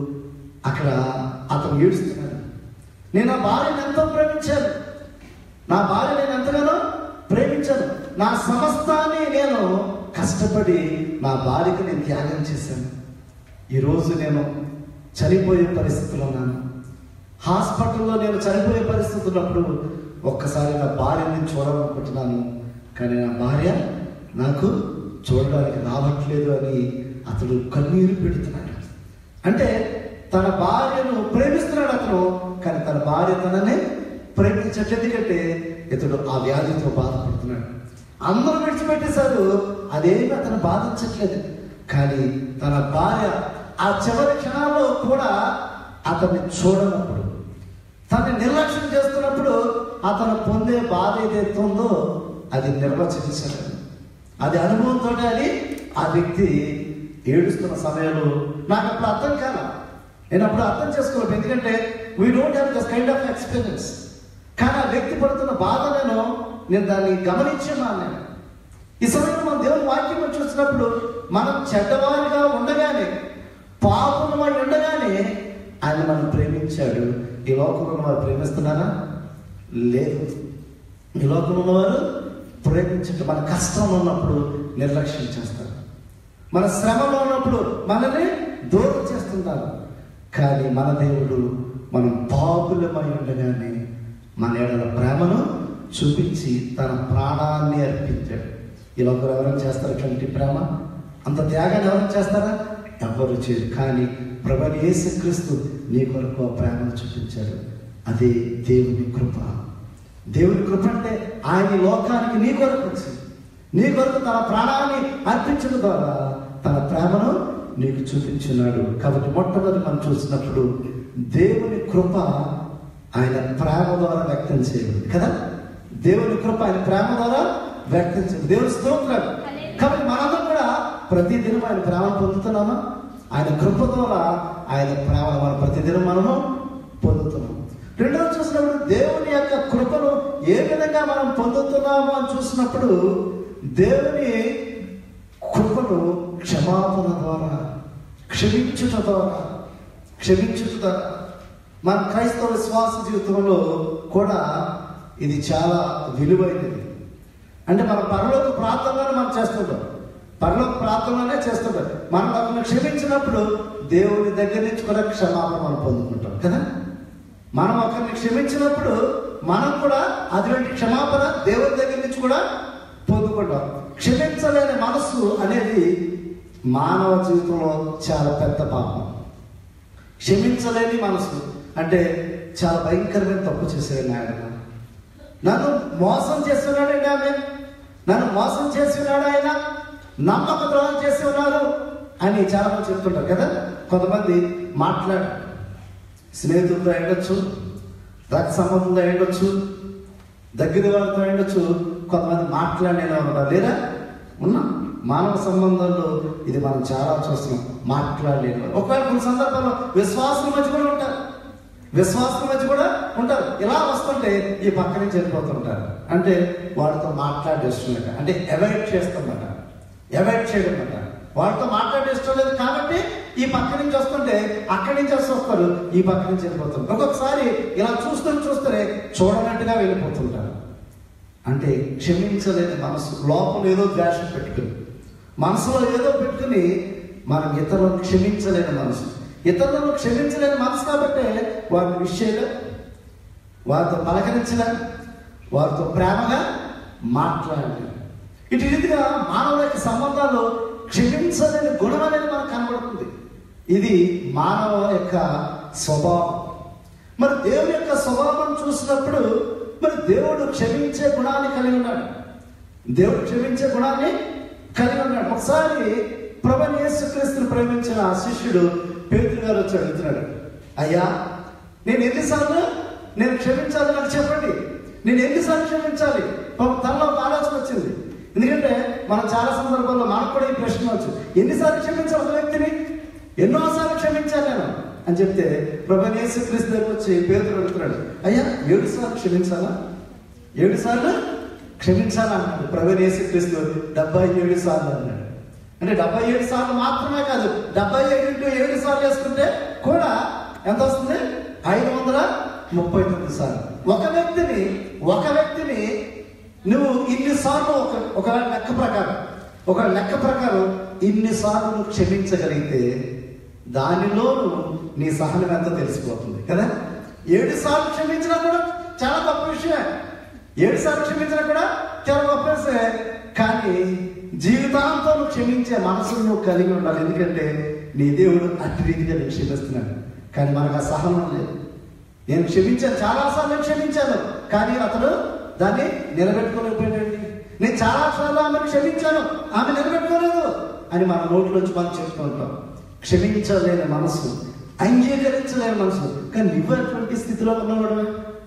అక్కడ అతను ఏడుస్తున్నాడు నేను ఆ భార్యను ఎంతో ప్రేమించాను నా భార్య నేను ఎంతగానో ప్రేమించాను నా సమస్తాన్ని నేను కష్టపడి నా భార్యకి నేను త్యాగం చేశాను ఈరోజు నేను చనిపోయే పరిస్థితిలో ఉన్నాను హాస్పిటల్లో నేను చనిపోయే పరిస్థితి ఉన్నప్పుడు ఒక్కసారి నా భార్యని చూడాలనుకుంటున్నాను కానీ నా భార్య నాకు చూడడానికి రావట్లేదు అని అతడు కన్నీరు పెడుతున్నాడు అంటే తన భార్యను ప్రేమిస్తున్నాడు అతను కానీ తన భార్య తననే ప్రేమించట్లేదు ఎందుకంటే ఇతడు ఆ వ్యాధితో బాధపడుతున్నాడు అందరూ విడిచిపెట్టేశారు అదేమి అతను బాధించట్లేదు కానీ తన భార్య ఆ చివరి క్షణాల్లో కూడా అతన్ని చూడనప్పుడు తనని నిర్లక్ష్యం చేస్తున్నప్పుడు అతను పొందే బాధ ఏదైతే ఉందో అది నిర్వచించాడు అది అనుభవంతో అది ఆ వ్యక్తి ఏడుస్తున్న సమయంలో నాకు అప్పుడు అర్థం కాల నేను అప్పుడు అర్థం చేసుకోలేదు ఎందుకంటే we don't have this kind of experience కానీ ఆ వ్యక్తి పడుతున్న బాధ నేను నేను దాన్ని గమనించున్నాను నేను ఈ సమయంలో మనం దేవుని వాక్యం చూసినప్పుడు మనం చెడ్డవారిగా ఉండగానే పాపమై ఉండగానే ఆయన మనం ప్రేమించాడు ఈ లోకంలో ఉన్నవారు ప్రేమిస్తున్నారా లేదు ఈ లోకంలో ఉన్నవారు ప్రేమించట మన కష్టంలో ఉన్నప్పుడు నిర్లక్ష్యం చేస్తారు మన శ్రమలో ఉన్నప్పుడు మనల్ని దూరం చేస్తుంటారు కానీ మన దేవుడు మనం పాపులమై ఉండగానే మన ఏడల ప్రేమను చూపించి తన ప్రాణాన్ని అర్పించాడు ఈ లోకంలో ఎవరైనా చేస్తారు ఇట్లాంటి ప్రేమ అంత త్యాగాన్ని ఎవరైనా చేస్తారా ఎవరు చేయరు కానీ ప్రభు యేసుక్రీస్తు నీ కొరకు ఆ ప్రేమను చూపించాడు అదే దేవుని కృప దేవుని కృప అంటే ఆయన ఈ లోకానికి నీ కొరకు వచ్చింది నీ కొరకు తన ప్రాణాన్ని అర్పించడం ద్వారా తన ప్రేమను నీకు చూపించున్నాడు కాబట్టి మొట్టమొదటి మనం చూసినప్పుడు దేవుని కృప ఆయన ప్రేమ ద్వారా వ్యక్తం చేయబడింది కదా దేవుని కృప ఆయన ప్రేమ ద్వారా వ్యక్తం చేయబడింది దేవుని స్తోత్రాలు కాబట్టి మనందరం కూడా ప్రతి దినం ఆయన ప్రేమను పొందుతున్నామా ఆయన కృప ద్వారా ఆయన ప్రేమను మనం ప్రతిదినం మనము పొందుతున్నాం రెండవది చూసినప్పుడు దేవుని యొక్క కృపను ఏ విధంగా మనం పొందుతున్నాము అని చూసినప్పుడు దేవుని కృపను క్షమాపణ ద్వారా క్షమించుట ద్వారా క్షమించుట ద్వారా మన క్రైస్తవ విశ్వాస జీవితంలో కూడా ఇది చాలా విలువైనది అంటే మన పరలోక ప్రార్థనలను మనం చేస్తుంటాం పరలోక ప్రార్థనలోనే చేస్తుంటారు మనం ఒకరిని క్షమించినప్పుడు దేవుని దగ్గర నుంచి కూడా క్షమాపణ మనం పొందుకుంటాం కదా మనం ఒకరిని క్షమించినప్పుడు మనం కూడా అటువంటి క్షమాపణ దేవుని దగ్గర నుంచి కూడా పొందుకుంటాం క్షమించలేని మనస్సు అనేది మానవ జీవితంలో చాలా పెద్ద పాపం క్షమించలేని మనసు అంటే చాలా భయంకరమైన తప్పు చేసేది ఆయన నన్ను మోసం చేస్తున్నాడండి ఆమె నన్ను మోసం చేసి ఉన్నాడు ఆయన నమ్మక ద్రోహం చేసి ఉన్నారు అని చాలా మంది చెప్తుంటారు కదా కొంతమంది మాట్లాడు స్నేహితులతో ఉండొచ్చు రక్త సంబంధంతో ఉండొచ్చు దగ్గర వాళ్ళతో ఉండొచ్చు కొంతమంది మాట్లాడిన ఉన్నారు లేదా ఉన్నా మానవ సంబంధాల్లో ఇది మనం చాలా చూస్తున్నాం మాట్లాడలేని వారు. ఒకవేళ కొన్ని సందర్భాల్లో విశ్వాసం మధ్య కూడా ఉంటారు విశ్వాసం మధ్య కూడా ఉంటారు ఇలా వస్తుంటే ఈ పక్క నుంచి వెళ్ళిపోతుంటారు అంటే వాడితో మాట్లాడేస్తున్నట్ట అంటే అవాయిడ్ చేస్తున్నమాట అవాయిడ్ చేయడం అన్నమాట వాళ్ళతో మాట్లాడే ఇష్టం లేదు కాబట్టి ఈ పక్క నుంచి వస్తుంటే అక్కడి నుంచి వస్తూ వస్తారు ఈ పక్క నుంచి వెళ్ళిపోతారు ఒక్కొక్కసారి ఇలా చూస్తూ చూస్తూనే చూడనట్టుగా వెళ్ళిపోతుంటారు అంటే క్షమించలేని మనసు లోపల ఏదో ద్వేషం పెట్టుకుని మనసులో ఏదో పెట్టుకుని మనం ఇతరులను క్షమించలేని మనసు ఇతరులను క్షమించలేని మనసు కాబట్టి వారిని విషయంగా వారితో పలకరించిన వారితో ప్రేమగా మాట్లాడాలి ఇటు రీతిగా మానవుల యొక్క సంబంధాల్లో క్షమించలేని గుణం అనేది మనకు కనబడుతుంది ఇది మానవ యొక్క స్వభావం మరి దేవుని యొక్క స్వభావం చూసినప్పుడు మరి దేవుడు క్షమించే గుణాన్ని కలిగి ఉన్నాడు దేవుడు క్షమించే గుణాన్ని కలిగి ఉన్నాడు ఒకసారి ప్రభు యేసుక్రీస్తుని ప్రేమించిన ఆ శిష్యుడు పేతురు గారు వచ్చి అడుగుతున్నాడు అయ్యా నేను ఎన్నిసార్లు నేను క్షమించాలి నాకు చెప్పండి నేను ఎన్నిసార్లు క్షమించాలి పాపం తనలో ఒక ఆలోచన వచ్చింది ఎందుకంటే మనం చాలా సందర్భాల్లో మనకు కూడా ఈ ప్రశ్న వచ్చు ఎన్నిసార్లు క్షమించాలి ఒక వ్యక్తిని ఎన్నోసార్లు క్షమించాను నేను అని చెప్తే ప్రభు యేసుక్రీస్తు దగ్గర వచ్చి పేతురు అడుగుతున్నాడు అయ్యా ఏడు సార్లు క్షమించాలా ఏడు సార్లు క్షమించాలా అన్నాడు ప్రభు యేసుక్రీస్తు డెబ్బై ఏడు సార్లు అన్నాడు అంటే డెబ్బై ఏడు సార్లు మాత్రమే కాదు డెబ్బై ఏడు ఇంటూ ఏడు సార్లు వేసుకుంటే కూడా ఎంత వస్తుంది ఐదు వందల ముప్పై తొమ్మిది సార్లు ఒక వ్యక్తిని ఒక వ్యక్తిని నువ్వు ఇన్ని సార్లు ఒక ఒక లెక్క ప్రకారం ఒక లెక్క ప్రకారం ఇన్ని సార్లు నువ్వు క్షమించగలిగితే దానిలో నీ సహనం ఎంతో తెలిసిపోతుంది కదా ఏడు సార్లు క్షమించినా కూడా చాలా గొప్ప విషయమే ఏడు సార్లు క్షమించినా కూడా చాలా గొప్ప విషయమే కానీ జీవితాంతం నువ్వు క్షమించే మనసును నువ్వు కలిగి ఉండాలి ఎందుకంటే నీ దేవుడు అట్టి రీతిగా నేను క్షమిస్తున్నాడు కానీ మనకు ఆ సహనం లేదు నేను క్షమించాను చాలా సార్లు క్షమించాను కానీ అతడు దాన్ని నిలబెట్టుకోలేకపోయాడండి నేను చాలా సార్లు ఆమెను క్షమించాను ఆమె నిలబెట్టుకోలేదు అని మన నోట్లోంచి మనం చెప్తూ ఉంటాం క్షమించలేని మనసు అంగీకరించలేని మనసు కానీ నువ్వు అటువంటి స్థితిలో ఉన్నవాడమే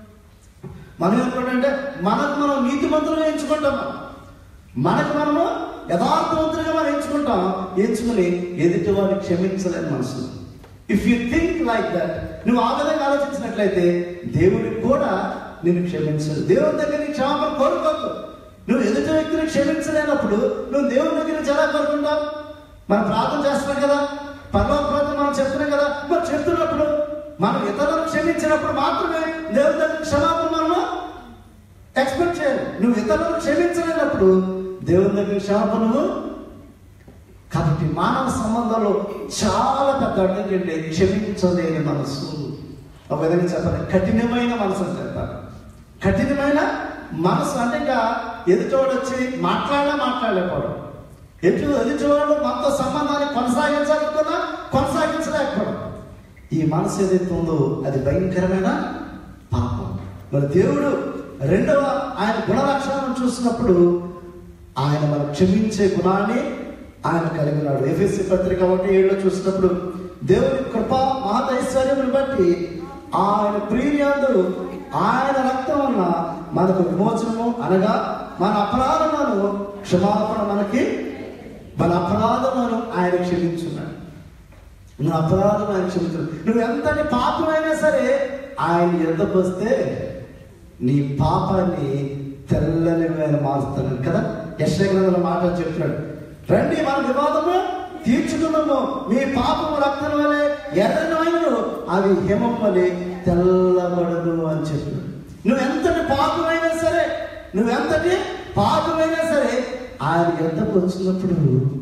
మనం ఏమంటే మనకు మనం నీతిమంతులుగా ఎంచుకుంటాం మనకు మనము యథార్థవంతులుగా మనం ఎంచుకుంటాం ఎంచుకుని ఎదుటి వారిని క్షమించలేని మనసు if you think like that నువ్వు ఆ విధంగా ఆలోచించినట్లయితే దేవుడికి కూడా నేను క్షమించదు దేవుని దగ్గర నీ క్షమాపణ కోరుకోకు నువ్వు ఎదుటి వ్యక్తిని క్షమించలేనప్పుడు నువ్వు దేవుని దగ్గర నుంచి ఎలా కోరుకుంటావు మనం ప్రార్థన చేస్తున్నాం కదా పర్వ ప్రార్థన మనం చెప్తున్నాం కదా మరి చెప్తున్నప్పుడు మనం ఇతరులను క్షమించినప్పుడు మాత్రమే దేవుని దగ్గర క్షమాపణ మనము ఎక్స్పెక్ట్ చేయాలి నువ్వు ఇతరులను క్షమించలేనప్పుడు దేవుని దగ్గర క్షమాపణ నువ్వు కాబట్టి మానవ సంబంధాలు చాలా పెద్ద అడ్డంకండి క్షమించలేని మనసు ఒక విధంగా చెప్పాలి కఠినమైన మనసు అని చెప్తారు కఠినమైన మనసు అంటే ఇంకా ఎదుటివాడు వచ్చి మాట్లాడినా మాట్లాడలేకపోవడం ఎటు ఎదుటివాడు మనతో సంబంధాన్ని కొనసాగించాలనుకున్నా కొనసాగించలేకపోవడం ఈ మనసు ఏదైతే ఉందో అది భయంకరమైన పాపం మరి దేవుడు రెండవ ఆయన గుణలక్షణాలను చూసినప్పుడు ఆయన మనం క్షమించే గుణాన్ని ఆయన కలిగి ఉన్నాడు ఎఫ్ఎస్సి పత్రిక ఒకటి ఏడులో చూసినప్పుడు దేవుని కృప మహదైశ్వర్యమును బట్టి ఆయన ప్రియులందు ఆయన రక్తం వలన మనకు విమోచనము అనగా మన అపరాధములను క్షమాపణ మనకి మన అపరాధములను ఆయన క్షమించున్నాడు నువ్వు అపరాధం ఆయన క్షమించు నువ్వు ఎంతటి పాపమైనా సరే ఆయన ఎద్దకు వస్తే నీ పాపాన్ని తెల్లని ఆయన మారుస్తాను కదా యశ్వగ్రంథంలో మాట చెప్తున్నాడు రండి మన వివాదము తీర్చుకున్నాము మీ పాపము రక్తం వలె ఎర్రనమైన అవి హిమం వలె తెల్లబడదు అని చెప్పాడు నువ్వు ఎంతటి పాపమైనా సరే నువ్వు ఎంతటి పాపమైనా సరే ఆయన ఎద్దకు వచ్చినప్పుడు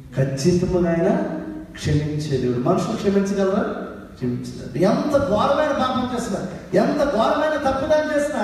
ఖచ్చితంగా ఆయన క్షమించే దేవుడు మనుషులు క్షమించగలరా క్షమించలేదు ఎంత ఘోరమైన పాపం చేసినా ఎంత ఘోరమైన తప్పిదం చేసినా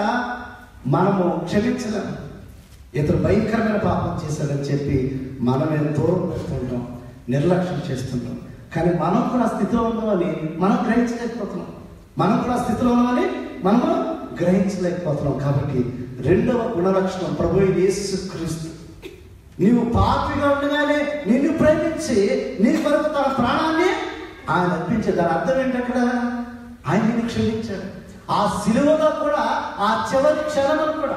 మనము క్షమించలేము ఇతను భయంకరమైన పాపం చేశాడని చెప్పి మనమే దూరం పెడుతుంటాం నిర్లక్ష్యం చేస్తుంటాం కానీ మనం కూడా ఆ స్థితిలో ఉన్నామని మనం గ్రహించలేకపోతున్నాం మనం కూడా ఆ స్థితిలో ఉన్నామని మనము గ్రహించలేకపోతున్నాం కాబట్టి రెండవ గుణలక్షణం ప్రభు అయిన యేసు క్రీస్తు నీవు పాపిగా ఉండగానే నిన్ను ప్రేమించి నీ కొరకు తన ప్రాణాన్ని ఆయన అర్పించే దాని అర్థం ఏంటక్కడ ఆయన నిన్ను క్షమించాడు ఆ సిలువలో కూడా ఆ చివరి క్షణంలో కూడా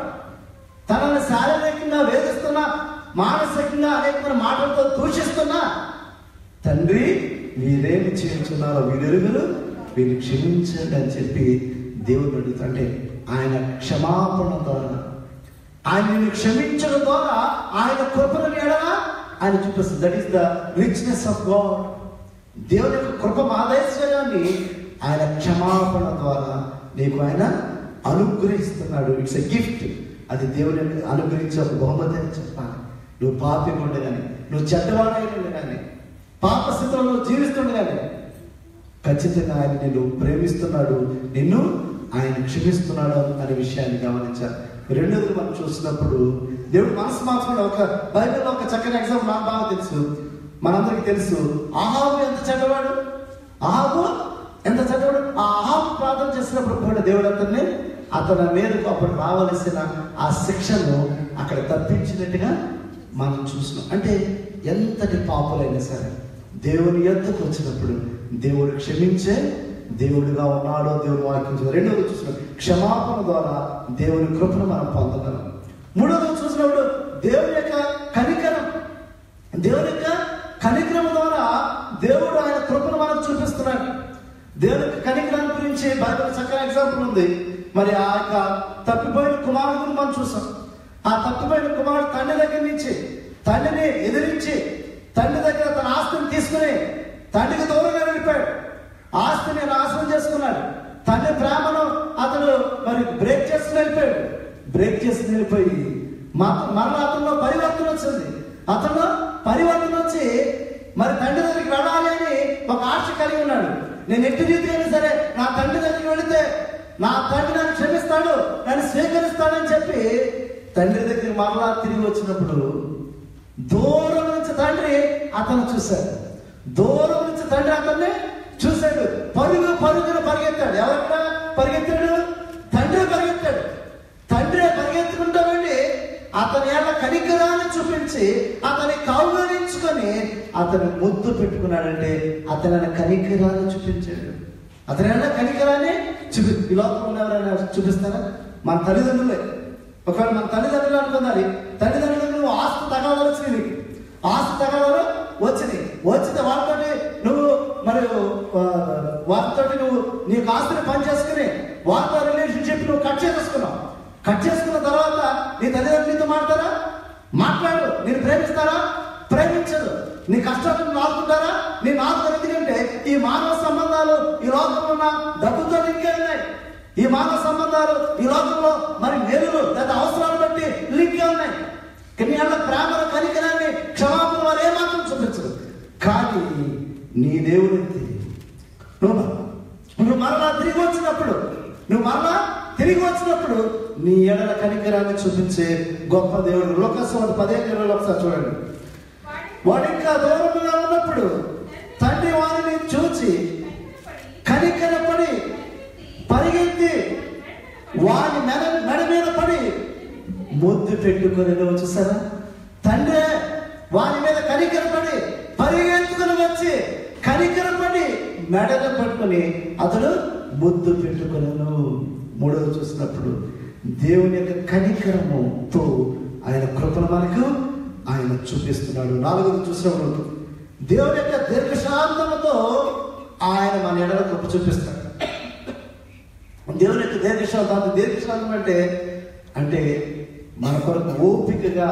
తనని శారీరకంగా వేధిస్తున్నా మానసికంగా అనేకమైన మాటలతో దూషిస్తున్నా తండ్రి మీరేమి చేయించున్నారో వీరెరుగురు వీళ్ళు క్షమించండి అని చెప్పి దేవుడు అడుగుతుంటే ఆయన క్షమాపణ ద్వారా ఆయన నిన్ను క్షమించడం ద్వారా ఆయన కృపను ఎడలా ఆయన చూపిస్తుంది that is the richness of God దేవుని యొక్క కృప మాదేశ్వర్యాన్ని ఆయన క్షమాపణ ద్వారా నీకు ఆయన అనుగ్రహిస్తున్నాడు ఇట్స్ ఎ గిఫ్ట్ అది దేవుని యొక్క అనుగ్రహించే ఒక బహుమతి అని చెప్పాలి నువ్వు పాపి ఉండగానే నువ్వు చెడ్డవాడై ఉండగానే పాప స్థితిలో నువ్వు జీవిస్తుండగానే ఖచ్చితంగా ఆయన నిన్ను ప్రేమిస్తున్నాడు నిన్ను ఆయన క్షమిస్తున్నాడు అనే విషయాన్ని గమనించాలి రెండోది మనం చూసినప్పుడు దేవుడు మనసు మార్చుకున్న ఒక బైబిల్లో ఒక చక్కని ఎగ్జాంపుల్ నాకు బాగా తెలుసు మనందరికీ తెలుసు ఆహాబు ఎంత చెడ్డవాడు ఆహాబు ఎంత చెడ్డవాడు ఆ ఆహాబు ప్రార్థన చేసినప్పుడు కూడా దేవుడు అతన్ని అతని మీదకు అప్పుడు రావలసిన ఆ శిక్షను అక్కడ తప్పించినట్టుగా మనం చూసినాం అంటే ఎంతటి పాపులైనా సరే దేవుని ఎద్దకు వచ్చినప్పుడు దేవుడు క్షమించే దేవుడిగా ఉన్నాడో దేవుని వాక్యం చూసి రెండోది చూసినప్పుడు క్షమాపణ ద్వారా దేవుని కృపను మనం పొందగలం మూడోది చూసినప్పుడు దేవుని యొక్క కనికరం దేవుని యొక్క కనికరం ద్వారా దేవుడు ఆయన కృపను మనం చూపిస్తున్నాడు దేవుని యొక్క కనికరం గురించి బైబిల్ చక్కని ఎగ్జాంపుల్ ఉంది మరి ఆ యొక్క తప్పిపోయిన కుమారుడు మనం చూసాం ఆ తప్పిపోయిన కుమారుడు తండ్రి దగ్గర నుంచి తండ్రిని ఎదిరించి తండ్రి దగ్గర తన ఆస్తిని తీసుకుని తండ్రికి దూరంగా వెళ్ళిపోయాడు ఆస్తిని నాశనం చేసుకున్నాడు తండ్రి ప్రేమను అతడు మరి బ్రేక్ చేసుకుని వెళ్ళిపోయాడు బ్రేక్ చేసుకుని వెళ్ళిపోయి మ- మరలా అతనిలో పరివర్తన వచ్చింది అతను పరివర్తన వచ్చి మరి తండ్రి దగ్గరికి వెళ్ళాలి అని ఒక ఆశ కలిగి ఉన్నాడు నేను ఎట్టి రీతి అయినా సరే నా తండ్రి దగ్గరికి వెళితే నా తండ్రి నన్ను క్షమిస్తాడు నన్ను స్వీకరిస్తాడని చెప్పి తండ్రి దగ్గర మరలా తిరిగి వచ్చినప్పుడు దూరం నుంచి తండ్రి అతను చూశాడు దూరం నుంచి తండ్రి అతన్ని చూశాడు పరుగు పరుగున పరిగెత్తాడు ఎవరక్కడ పరిగెత్తాడు తండ్రి పరిగెత్తాడు తండ్రి పరిగెత్తుకుంటా వెళ్ళి అతని ఏళ్ళ కనికరాన్ని చూపించి అతని కౌగలించుకొని అతని ముద్దు పెట్టుకున్నాడంటే అతని కనికరాన్ని చూపించాడు అతని ఏళ్ళ కనికరాన్ని చూపి ఈ లోకంలో ఎవరైనా చూపిస్తారా మన తల్లిదండ్రులే ఒకవేళ మన తల్లిదండ్రులు అనుకున్నది తల్లిదండ్రులకు నువ్వు ఆస్తి తగలవలసింది నీకు ఆస్తి తగలవరు వచ్చింది వచ్చింది వాళ్ళతోటి నువ్వు మరి ఆ, వారితోటి నువ్వు నీకు ఆస్తిని పని చేసుకుని వారితో రిలేషన్షిప్ నువ్వు కట్ చేసుకున్నావు కట్ చేసుకున్న తర్వాత నీ తల్లిదండ్రులు నీతో మాట్లాడతారా మాట్లాడు నేను ప్రేమిస్తారా ప్రేమించదు నీ కష్టాలను నాకుంటారా నీ నాకుతారు ఎందుకంటే ఈ మానవ సంబంధాలు ఈ లోకంలో ఉన్న డబ్బుతో లింకే ఉన్నాయి ఈ మానవ సంబంధాలు ఈ లోకంలో మరి మేలులు లేదా అవసరాలు బట్టి లింకే ఉన్నాయి కానీ అన్న ప్రేమల కనికరాన్ని క్షమాపణ వారు ఏమాత్రం చూపించరు కానీ నీ దేవుడు నువ్వు నువ్వు మరలా తిరిగి వచ్చినప్పుడు నువ్వు మరలా తిరిగి వచ్చినప్పుడు నీ ఎడల కనికరాన్ని చూపించే గొప్ప దేవుడు లోకస్వామి పదిహేను ఇరవై ఒకసారి చూడండి వాడు ఇంకా దూరంగా ఉన్నప్పుడు తండ్రి వారిని చూచి కనికరపడి పరిగెత్తి వారి మెడ మెడ మీద పడి ముద్దు పెట్టుకొని చూసారా తండ్రి వారి మీద కనికరపడి పరిగెత్తుకుని వచ్చి కనికరపడి మెడను పట్టుకొని అతడు ముద్దు పెట్టుకున్నాను మూడోది చూసినప్పుడు దేవుని యొక్క కనికరముతో ఆయన కృపను మనకు ఆయన చూపిస్తున్నాడు నాలుగోది చూసినప్పుడు దేవుని యొక్క దీర్ఘశాంతముతో ఆయన మన ఎడల కృప చూపిస్తాడు దేవుని యొక్క దీర్ఘశాంతం దీర్ఘశాంతం అంటే అంటే మన కొరకు ఓపికగా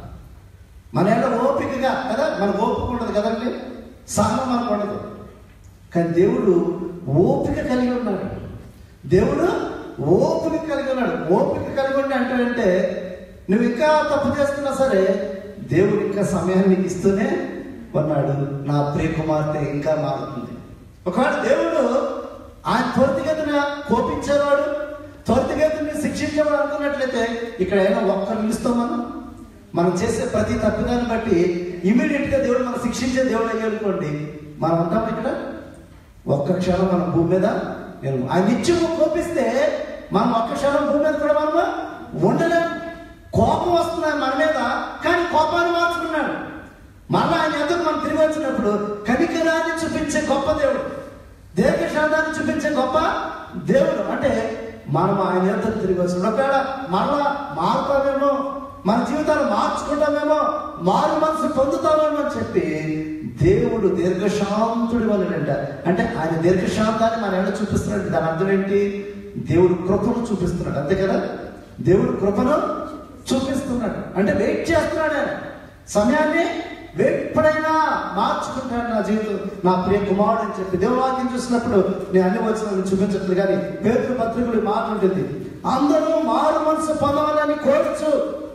మన ఎడ ఓపికగా కదా మన ఓపిక ఉండదు కదండి సహనం మనకు ఉండదు కానీ దేవుడు ఓపిక కలిగి ఉన్నాడు దేవుడు ఓపిక కలిగి ఉన్నాడు ఓపిక కలిగి ఉండి అంటే అంటే నువ్వు ఇంకా తప్పు చేస్తున్నా సరే దేవుడు ఇంకా సమయాన్ని నీకు ఇస్తూనే ఉన్నాడు నా ప్రియ కుమార్తె ఇంకా మారుతుంది ఒకవేళ దేవుడు ఆయన త్వరితగతిన కోపించేవాడు త్వరితగతిని శిక్షించేవాడు అనుకున్నట్లయితే ఇక్కడ అయినా ఒక్కరు నిలుస్తాం మనం మనం చేసే ప్రతి తప్పిదాన్ని బట్టి ఇమీడియట్ గా దేవుడు మనం శిక్షించే దేవుడు అయ్యాడు అనుకోండి మనం ఉంటాం ఇక్కడ ఒక్క క్షణం మన భూమి మీద నేను ఆ నిత్యము కోపిస్తే మనం ఒక్క క్షణం భూమి మీద కూడా మనము ఉండలేం కోపం వస్తుంది మన మీద కానీ కోపాన్ని మార్చుకున్నాడు మళ్ళా ఆయన ఎందుకు మనం తిరిగి వచ్చినప్పుడు కనికరాన్ని చూపించే గొప్ప దేవుడు దీర్ఘశాంతాన్ని చూపించే గొప్ప దేవుడు అంటే మనం ఆయన ఎందుకు తిరిగి వచ్చిన ఒకవేళ మళ్ళా మారుతామేమో మన జీవితాలు మార్చుకుంటామేమో మారు మనసు పొందుతామేమో అని చెప్పి దేవుడు దీర్ఘశాంతుడి వలనంట అంటే ఆయన దీర్ఘశాంతాన్ని మన ఏమైనా చూపిస్తున్నాడు దాని అర్థం ఏంటి దేవుడు కృపను చూపిస్తున్నాడు అంతే కదా దేవుడు కృపను చూపిస్తున్నాడు అంటే వెయిట్ చేస్తున్నాడు ఆయన సమయాన్ని ఎప్పుడైనా మార్చుకుంటాడు నా జీవితం నా ప్రియ కుమారుడు అని చెప్పి దేవవాక్యం చూసినప్పుడు నేను అన్ని వచ్చిన చూపించట్లేదు కానీ పేరు పత్రికలు మాట ఉంటుంది అందరూ మారు మనసు పొందవాలని కోరచ్చు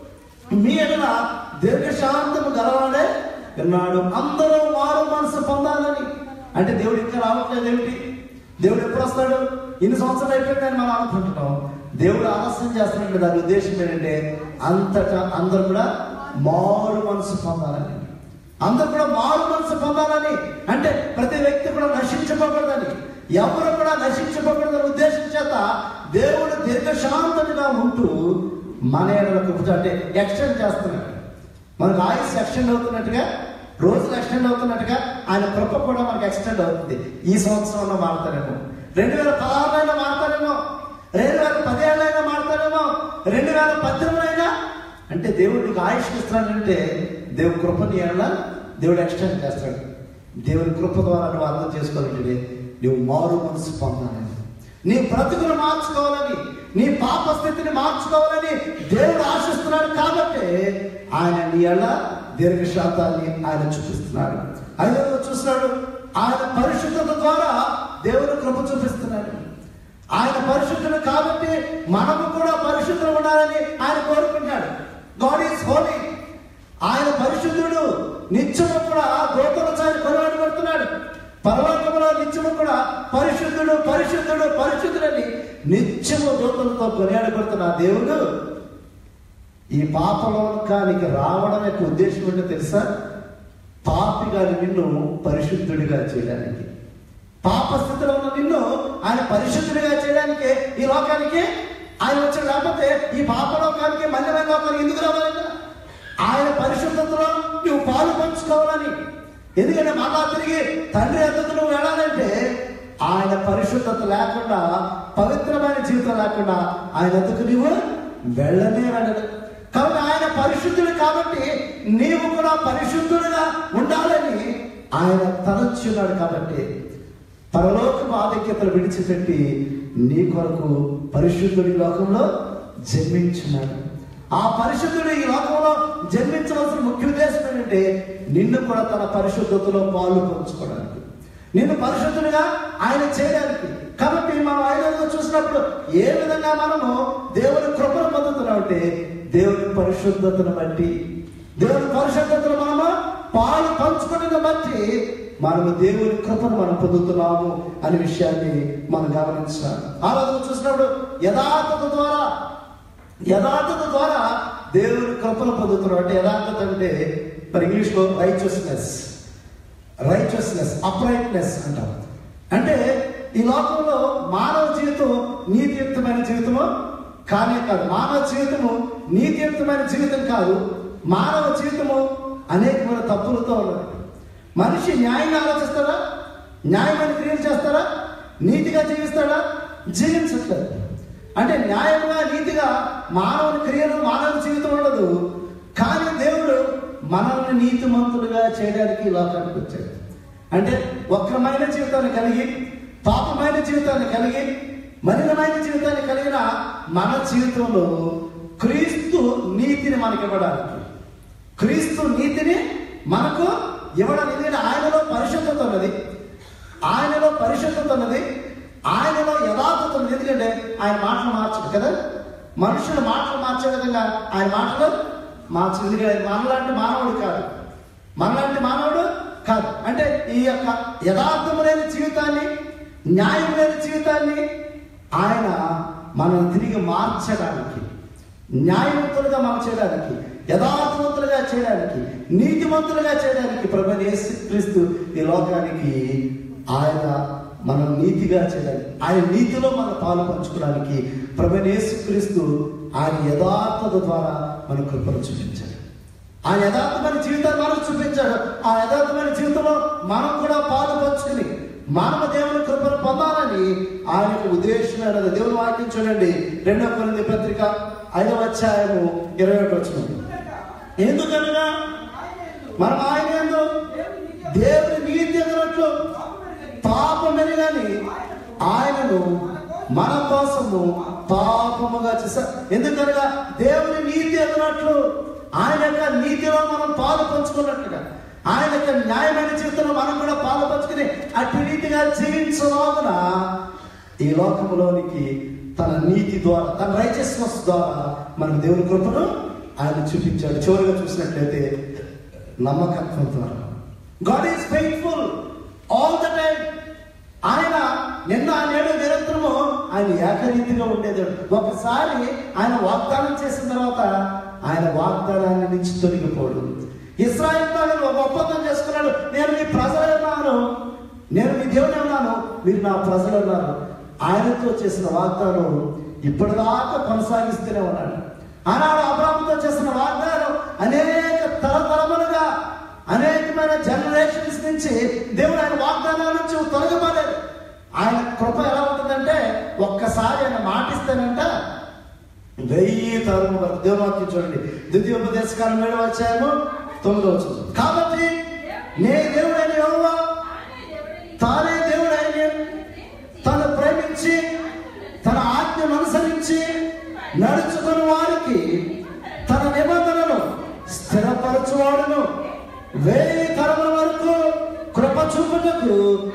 మీ ఎడల దీర్ఘశాంతము గలవాడే విన్నాడు అందరూ మారు మనసు పొందాలని అంటే దేవుడు ఇంకా రావట్లేదు ఏమిటి దేవుడు ఎప్పుడు వస్తాడు ఇన్ని సంవత్సరాలు అయిపోయిందని మనం అనుకుంటున్నాం దేవుడు ఆలస్యం చేస్తున్నట్టు దాని ఉద్దేశం ఏంటంటే అంతటా అందరూ కూడా మారు మనసు పొందాలని అందరూ కూడా మారు మనసు పొందాలని అంటే ప్రతి వ్యక్తి కూడా నశించకూడదని ఎవరు కూడా నశించకూడదని ఉద్దేశం చేత దేవుడు దీర్ఘశాంతుడిగా ఉంటూ మన ఏడలకు అంటే ఎక్స్టెండ్ చేస్తున్నాడు మనకు ఆయుష్ ఎక్స్టెండ్ అవుతున్నట్టుగా రోజులు ఎక్స్టెండ్ అవుతున్నట్టుగా ఆయన కృప కూడా మనకు ఎక్స్టెండ్ అవుతుంది ఈ సంవత్సరంలో మారుతారేమో రెండు వేల పదహారులో మారుతారేమో రెండు వేల పదిహేడులో మారుతారేమో రెండు వేల పద్దెనిమిది అయినా అంటే దేవుడు నీకు ఆయుష్ ఇస్తున్నాడంటే దేవుడు కృపని ఏళ్ళ దేవుడు ఎక్స్టెండ్ చేస్తాడు దేవుని కృప ద్వారా నువ్వు అర్థం చేసుకోవాలంటే నువ్వు మారు మనసు పొందాలని నీ బ్రతుకును మార్చుకోవాలని నీ పాప స్థితిని మార్చుకోవాలని దేవుడు ఆశిస్తున్నాడు కాబట్టి ఆయన నీ ఎళ్ళ దీర్ఘశాంతాన్ని ఆయన చూపిస్తున్నాడు ఐదవ చూస్తున్నాడు ఆయన పరిశుద్ధత ద్వారా దేవుని కృప చూపిస్తున్నాడు ఆయన పరిశుద్ధుడు కాబట్టి మనము కూడా పరిశుద్ధులు ఉండాలని ఆయన కోరుకుంటాడు గాడ్ ఈస్ హోలీ ఆయన పరిశుద్ధుడు నిత్యము కూడా గోతుల చాయని కొనబడుతున్నాడు పరలోకంలో నిత్యము కూడా పరిశుద్ధుడు పరిశుద్ధుడు పరిశుద్ధుడని నిత్యము దూతలతో కొనియాడబడుతున్న ఆ దేవుడు ఈ పాపలోకానికి రావడం యొక్క ఉద్దేశం ఏంటో తెలుసా పాపిగా నిన్ను పరిశుద్ధుడిగా చేయడానికి పాప స్థితిలో ఉన్న నిన్ను ఆయన పరిశుద్ధుడిగా చేయడానికి ఈ లోకానికి ఆయన వచ్చాడు లేకపోతే ఈ పాపలోకానికి మల్లెమైన లోకానికి ఎందుకు రావాలంటే ఆయన పరిశుద్ధతలో నువ్వు పాలు పంచుకోవాలని ఎందుకంటే మళ్ళా తిరిగి తండ్రి ఎద్దకు నువ్వు వెళ్ళాలంటే ఆయన పరిశుద్ధత లేకుండా పవిత్రమైన జీవితం లేకుండా ఆయన ఎద్దకు నువ్వు వెళ్ళనే వెళ్ళడు కాబట్టి ఆయన పరిశుద్ధుడు కాబట్టి నీవు కూడా పరిశుద్ధుడిగా ఉండాలని ఆయన తలచున్నాడు కాబట్టి పరలోకపు ఆధిక్యతలు విడిచిపెట్టి నీ కొరకు పరిశుద్ధుడి లోకంలో జన్మించున్నాడు ఆ పరిశుద్ధుడు ఈ లోకంలో జన్మించవలసిన ముఖ్య ఉద్దేశం ఏంటంటే నిన్ను కూడా తన పరిశుద్ధతలో పాలు పంచుకోవడానికి నిన్ను పరిశుద్ధుడిగా ఆయన చేయడానికి కాబట్టి మనం ఐదవగా చూసినప్పుడు ఏ విధంగా మనము దేవుని కృపను పొందుతున్నామంటే దేవుని పరిశుద్ధతను బట్టి దేవుని పరిశుద్ధతను మనము పాలు పంచుకుని బట్టి మనము దేవుని కృపను మనం పొందుతున్నాము అనే విషయాన్ని మనం గమనించాలి ఆ రోజు చూసినప్పుడు యథార్థత ద్వారా యథార్థత ద్వారా దేవుని కృపను పొందుతున్నాం అంటే యథార్థత అంటే మరి ఇంగ్లీష్లో రైచియస్నెస్ రైచియస్నెస్ అప్రైట్నెస్ అంటాం అంటే ఈ లోకంలో మానవ జీవితం నీతియుక్తమైన జీవితము కానే కాదు మానవ జీవితము నీతియుక్తమైన జీవితం కాదు మానవ జీవితము అనేకమైన తప్పులతో ఉన్నది మనిషి న్యాయంగా ఆలోచిస్తాడా న్యాయమైన క్రియలు చేస్తాడా నీతిగా జీవిస్తాడా జీవించట్లేదు అంటే న్యాయంగా నీతిగా మానవుని క్రియలు మానవ జీవితం ఉండదు కానీ దేవుడు మనల్ని నీతిమంతులుగా చేయడానికి ఈ లోకానికి వచ్చాడు అంటే వక్రమైన జీవితాన్ని కలిగి పాపమైన జీవితాన్ని కలిగి మలినమైన జీవితాన్ని కలిగిన మన జీవితంలో క్రీస్తు నీతిని మనకి ఇవ్వడానికి క్రీస్తు నీతిని మనకు ఇవ్వడానికి ఎందుకంటే ఆయనలో పరిశుద్ధత ఉన్నది ఆయనలో పరిశుద్ధత ఉన్నది ఆయనలో యథార్థత ఉన్నది ఎందుకంటే ఆయన మాటలు మార్చడు కదా మనుషులు మాటలు మార్చే విధంగా ఆయన మాటలు మార్చదు ఎందుకంటే ఆయన మనలాంటి మానవుడు కాదు మనలాంటి మానవుడు కాదు అంటే ఈ యొక్క యథార్థము లేని జీవితాన్ని న్యాయం లేని జీవితాన్ని ఆయన మనం తిరిగి మార్చడానికి న్యాయవంతులుగా మనం చేయడానికి యథార్థవంతులుగా చేయడానికి నీతివంతులుగా చేయడానికి ప్రభు యేసుక్రీస్తు ఈ లోకానికి ఆయన మనం నీతిగా చేయడానికి ఆయన నీతిలో మన పాలు పంచుకోవడానికి ప్రభు యేసుక్రీస్తు ఆయన యథార్థత ద్వారా మన కృపను చూపించాడు ఆ యథార్థమైన జీవితాన్ని మనకు చూపించాడు ఆ యథార్థమైన జీవితంలో మనం కూడా పాలు పంచుకుని మానవ దేవుని కృపను పొందాలని ఆయనకు ఉద్దేశమైనది దేవుని వాక్యం చూడండి రెండో కొరింది పత్రిక ఐదవ అధ్యాయము ఇరవై ఒకటి వచ్చిన ఎందుకనగా మనం ఆయన యందు దేవుని నీతి ఎదురట్లు పాపం ఎరగని ఆయనను మన కోసము పాపముగా చేశారు ఎందుకనగా దేవుని నీతి ఎదురట్లు ఆయన యొక్క నీతిలో మనం పాలు పంచుకున్నట్లుగా ఆయన యొక్క న్యాయమైన జీవితంలో మనం కూడా పాలు పంచుకుని అటు రీతిగా జీవించలాగున ఈ లోకంలోనికి తన నీతి ద్వారా తన రైచస్నెస్ ద్వారా మనకు దేవుని కృపను ఆయన చూపించాడు చివరిగా చూసినట్లయితే నమ్మకత్వం ద్వారా God is faithful all the time ఆయన నిన్న నేడు నిరంతరము ఆయన ఏకరీతిగా ఉండేదాడు ఒకసారి ఆయన వాగ్దానం చేసిన తర్వాత ఆయన వాగ్దానాన్ని నుంచి తొలగిపోడు ఇస్రాయల్ ఆయన ఒక ఒప్పందం చేసుకున్నాడు నేను మీ ప్రజలు ఉన్నాను నేను మీ దేవుని ఉన్నాను మీరు నా ప్రజలు ఉన్నారు ఆయనతో చేసిన వాగ్దానం ఇప్పటిదాకా కొనసాగిస్తూనే ఉన్నాడు ఆనాడు అబ్రాహంతో చేసిన వాగ్దానం అనేక తరతరములుగా అనేకమైన జనరేషన్స్ నుంచి దేవుడు ఆయన వాగ్దానాల నుంచి తొలగిపోలేదు ఆయన కృప ఎలా ఉంటుందంటే ఒక్కసారి ఆయన మాటిస్తానంట వెయ్యి తరము వరకు దేవువాక్యం చూడండి ద్వితీయోపదేశకాలం ఏడవ అధ్యాయము తొమ్మిదో వచ్చింది కాబట్టి నే దేవుడైన యెహోవా తానే దేవుడైన తను ప్రేమించి తన ఆజ్ఞను అనుసరించి నడుచుకుని వారికి తన నిబంధనను స్థిరపరచువాడును వేయి తరముల వరకు కృప చూపుటకు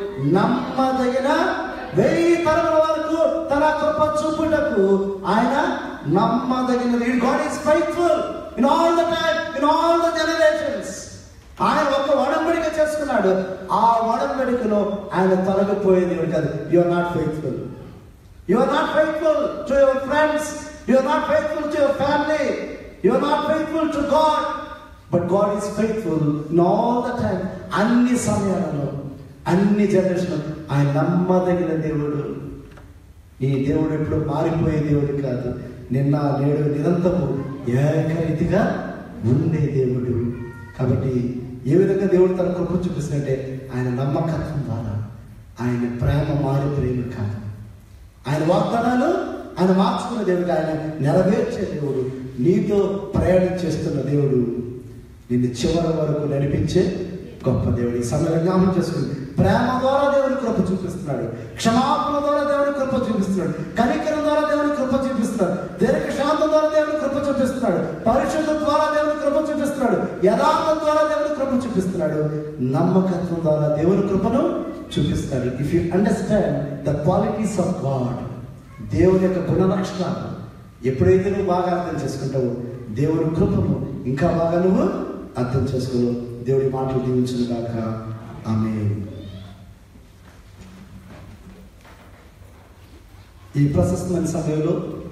నమ్మదగిన వెయ్యి తరముల వరకు తన కృప చూపుటకు ఆయన నమ్మదగినది God is faithful in all the time in all the generations ఆయన ఒక వడంబడిక చేసుకున్నాడు ఆ వడంబడికలో ఆయన తొలగిపోయేది దేవుడు కాదు you are not faithful you are not faithful to your friends you are not faithful to your family you are not faithful to God but God is faithful in all the time అన్ని సమయాలలో అన్ని generation ఆయన నమ్మదగిన దేవుడు ఈ దేవుడు ఎప్పుడు మారిపోయే దేవుడు కాదు నిన్న నేడు నిరంతరము ఏకరీతిగా ఉండే దేవుడు కాబట్టి ఏ విధంగా దేవుడు తన కృప చూపిస్తుందంటే ఆయన నమ్మకత్వం ద్వారా ఆయన ప్రేమ మారి ప్రేమ కాదు ఆయన వాగ్దానాలు ఆయన మార్చుకున్న దేవుడు ఆయన నెరవేర్చే దేవుడు నీతో ప్రయాణం చేస్తున్న దేవుడు నిన్ను చివరి వరకు నడిపించే గొప్ప దేవుడు ఈ సమయంలో జ్ఞాపకం చేసుకుంది ప్రేమ ద్వారా దేవుని కృప చూపిస్తున్నాడు క్షమాపణ ద్వారా దేవుని కృప చూపిస్తున్నాడు కనికరం ద్వారా దేవుని కృప చూపిస్తున్నాడు దీర్ఘ శాంతం ద్వారా దేవుని కృప చూపిస్తున్నాడు పరిశుద్ధం ద్వారా దేవుని కృప చూపిస్తున్నాడు యథార్థం ద్వారా దేవుని కృప చూపిస్తున్నాడు నమ్మకత్వం ద్వారా దేవుని కృపను చూపిస్తాడు if you understand the qualities of God దేవుని యొక్క గుణ లక్షణాలు ఎప్పుడైతే నువ్వు బాగా అర్థం చేసుకుంటావో దేవుని కృపను ఇంకా బాగా నువ్వు అర్థం చేసుకోవు దేవుడి మాటలు దీవించిన గాక ఆమె ఈ ప్రశస్తమైన సమయంలో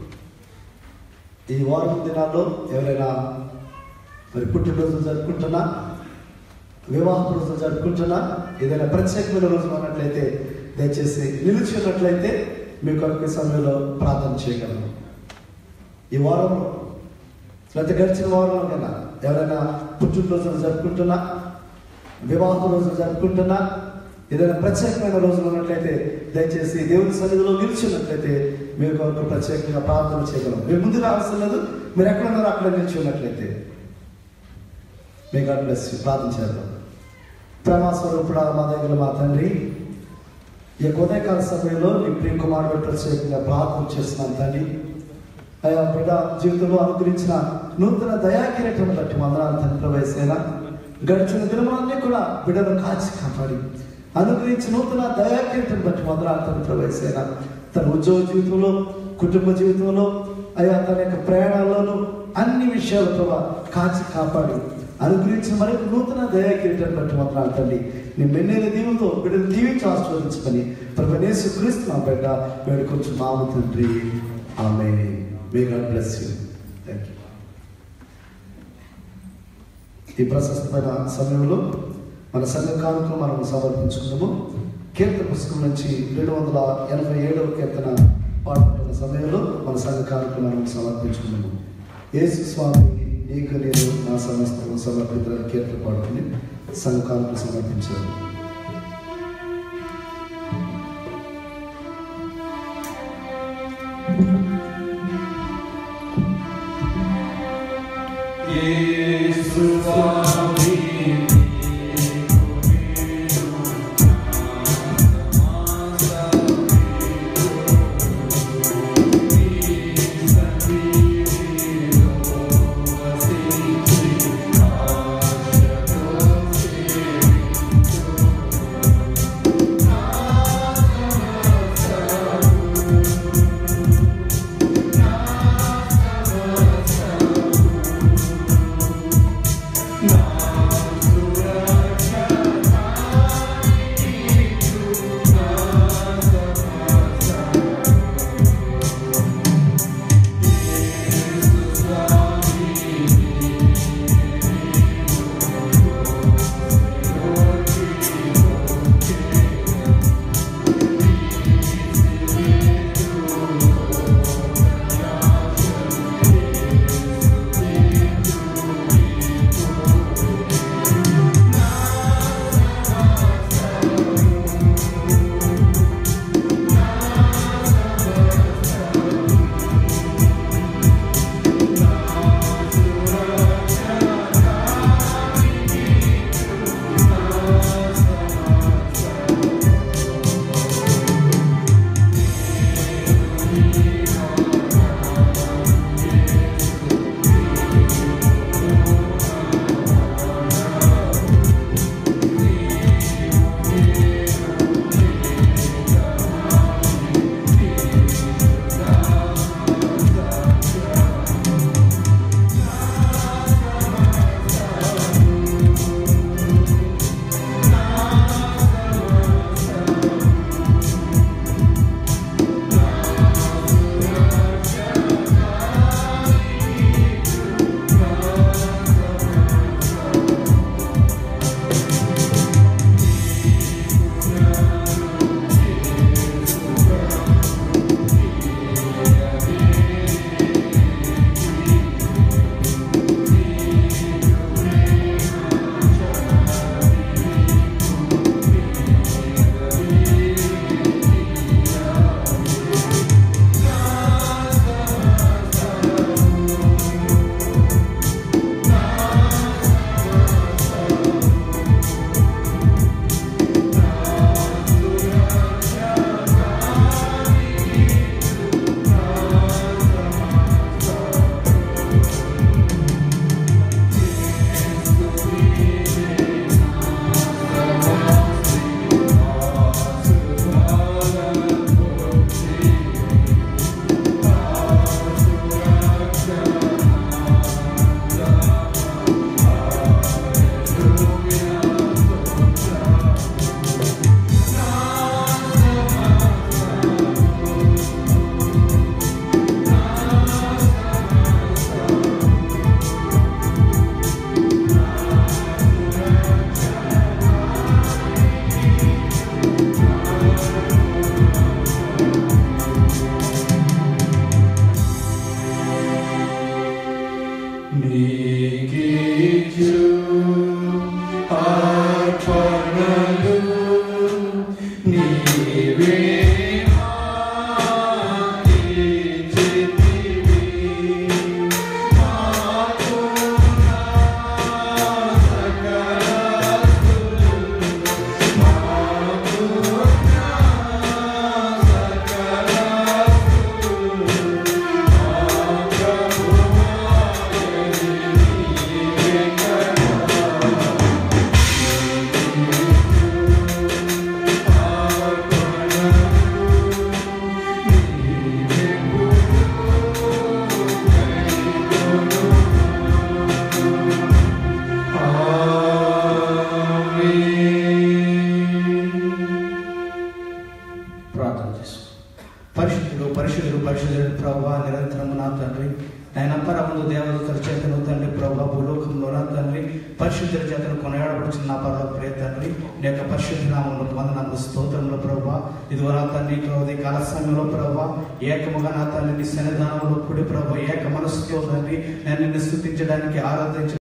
ఈ వారం దినాల్లో ఎవరైనా మరి పుట్టినరోజులు జరుపుకుంటున్నా వివాహ రోజులు జరుపుకుంటున్నా ఏదైనా ప్రత్యేకమైన రోజు ఉన్నట్లయితే దయచేసి నిలిచి ఉన్నట్లయితే మీ కొరకు ఈ సమయంలో ప్రార్థన చేయగలను ఈ వారంలో లేకపోతే గడిచిన వారంలో కన్నా ఎవరైనా పుట్టినరోజులు జరుపుకుంటున్నా వివాహ రోజులు జరుపుకుంటున్నా ఏదైనా ప్రత్యేకమైన రోజులు ఉన్నట్లయితే దయచేసి దేవుని సన్నిధిలో నిలిచినట్లయితే మీరు కొరకు ప్రత్యేకంగా ప్రార్థన చేయగలం మీరు ముందు రావాల్సిన లేదు మీరు ఎక్కడ ఉన్నారో అక్కడ నిలిచి ఉన్నట్లయితే మీ గాడ్ బ్లెస్ యు. ప్రార్థన చేద్దాం ప్రేమ స్వరూపుడ మా దగ్గర మా తండ్రి ఈ ఉదయకాల సమయంలో నీ ప్రియ కుమారుడు ప్రత్యేకంగా ప్రార్థన చేస్తున్నాను తండ్రి అయా బిడ్డ జీవితంలో అనుగ్రహించిన నూతన దయాకిరీటం బట్టి వందనాలు తండ్రి వయసైనా గడిచిన దినములన్నీ కూడా బిడ్డను కాచి కాపాడి అనుగ్రహించిన నూతన దయాకిరీటం బట్టి వందనాలు తండ్రి వయసైనా తన ఉద్యోగ జీవితంలో కుటుంబ జీవితంలో అయా తన యొక్క ప్రయాణాల్లోనూ అన్ని విషయాలు ప్రభా కాచి కాపాడి అనుగ్రహించిన మరొక నూతన దయా కిరీటాన్ని బట్టి మాత్రం తండ్రి నీ మెన్నైన దీవులతో బిడ్డను దీవించి ఆశీర్వదించమని ప్రభునేసు క్రీస్తు నా బిడ్డ వేడుకొచ్చు మామ తండ్రి ఆమె may God bless you thank you ఈ ప్రశస్తమైన సమయంలో మన సంఘ కానుకలు మనం సమర్పించుకుందాము కీర్తన పుస్తకం నుంచి రెండు వందల ఎనభై ఏడవ కీర్తన పాడుతున్న సమయంలో మన సంఘ కానుకలు మనం సమర్పించుకున్నాము యేసు స్వామి నీకు నేను నా సమస్తం సమర్పించిన కీర్తన పాడుకుని సంఘ కానుకలు సమర్పించారు యేసు స్వామి యేసు ప్రార్థన చేసుకో పరిశుద్ధుడు పరిశుద్ధుడు పరిశుద్ధుడు ప్రభు నిరంతరము నా తండ్రి ఆయన పరముందు దేవదూతల చేతను తండ్రి ప్రభు భూలోకంలో నా తండ్రి పరిశుద్ధుల చేతను కొనయాడబడుచున్న నా పద ప్రియ తండ్రి నీ యొక్క పరిశుద్ధ నామములు వందనాలు స్తోత్రంలో ప్రభు ఇదిగో నా తండ్రి ఉదయ కాల సమయంలో ప్రభు ఏకముగా నా తండ్రి నీ సన్నిధానంలో కుడి ప్రభు ఏక మనసుతో తండ్రి నేను నిన్ను స్థుతించడానికి ఆరాధించ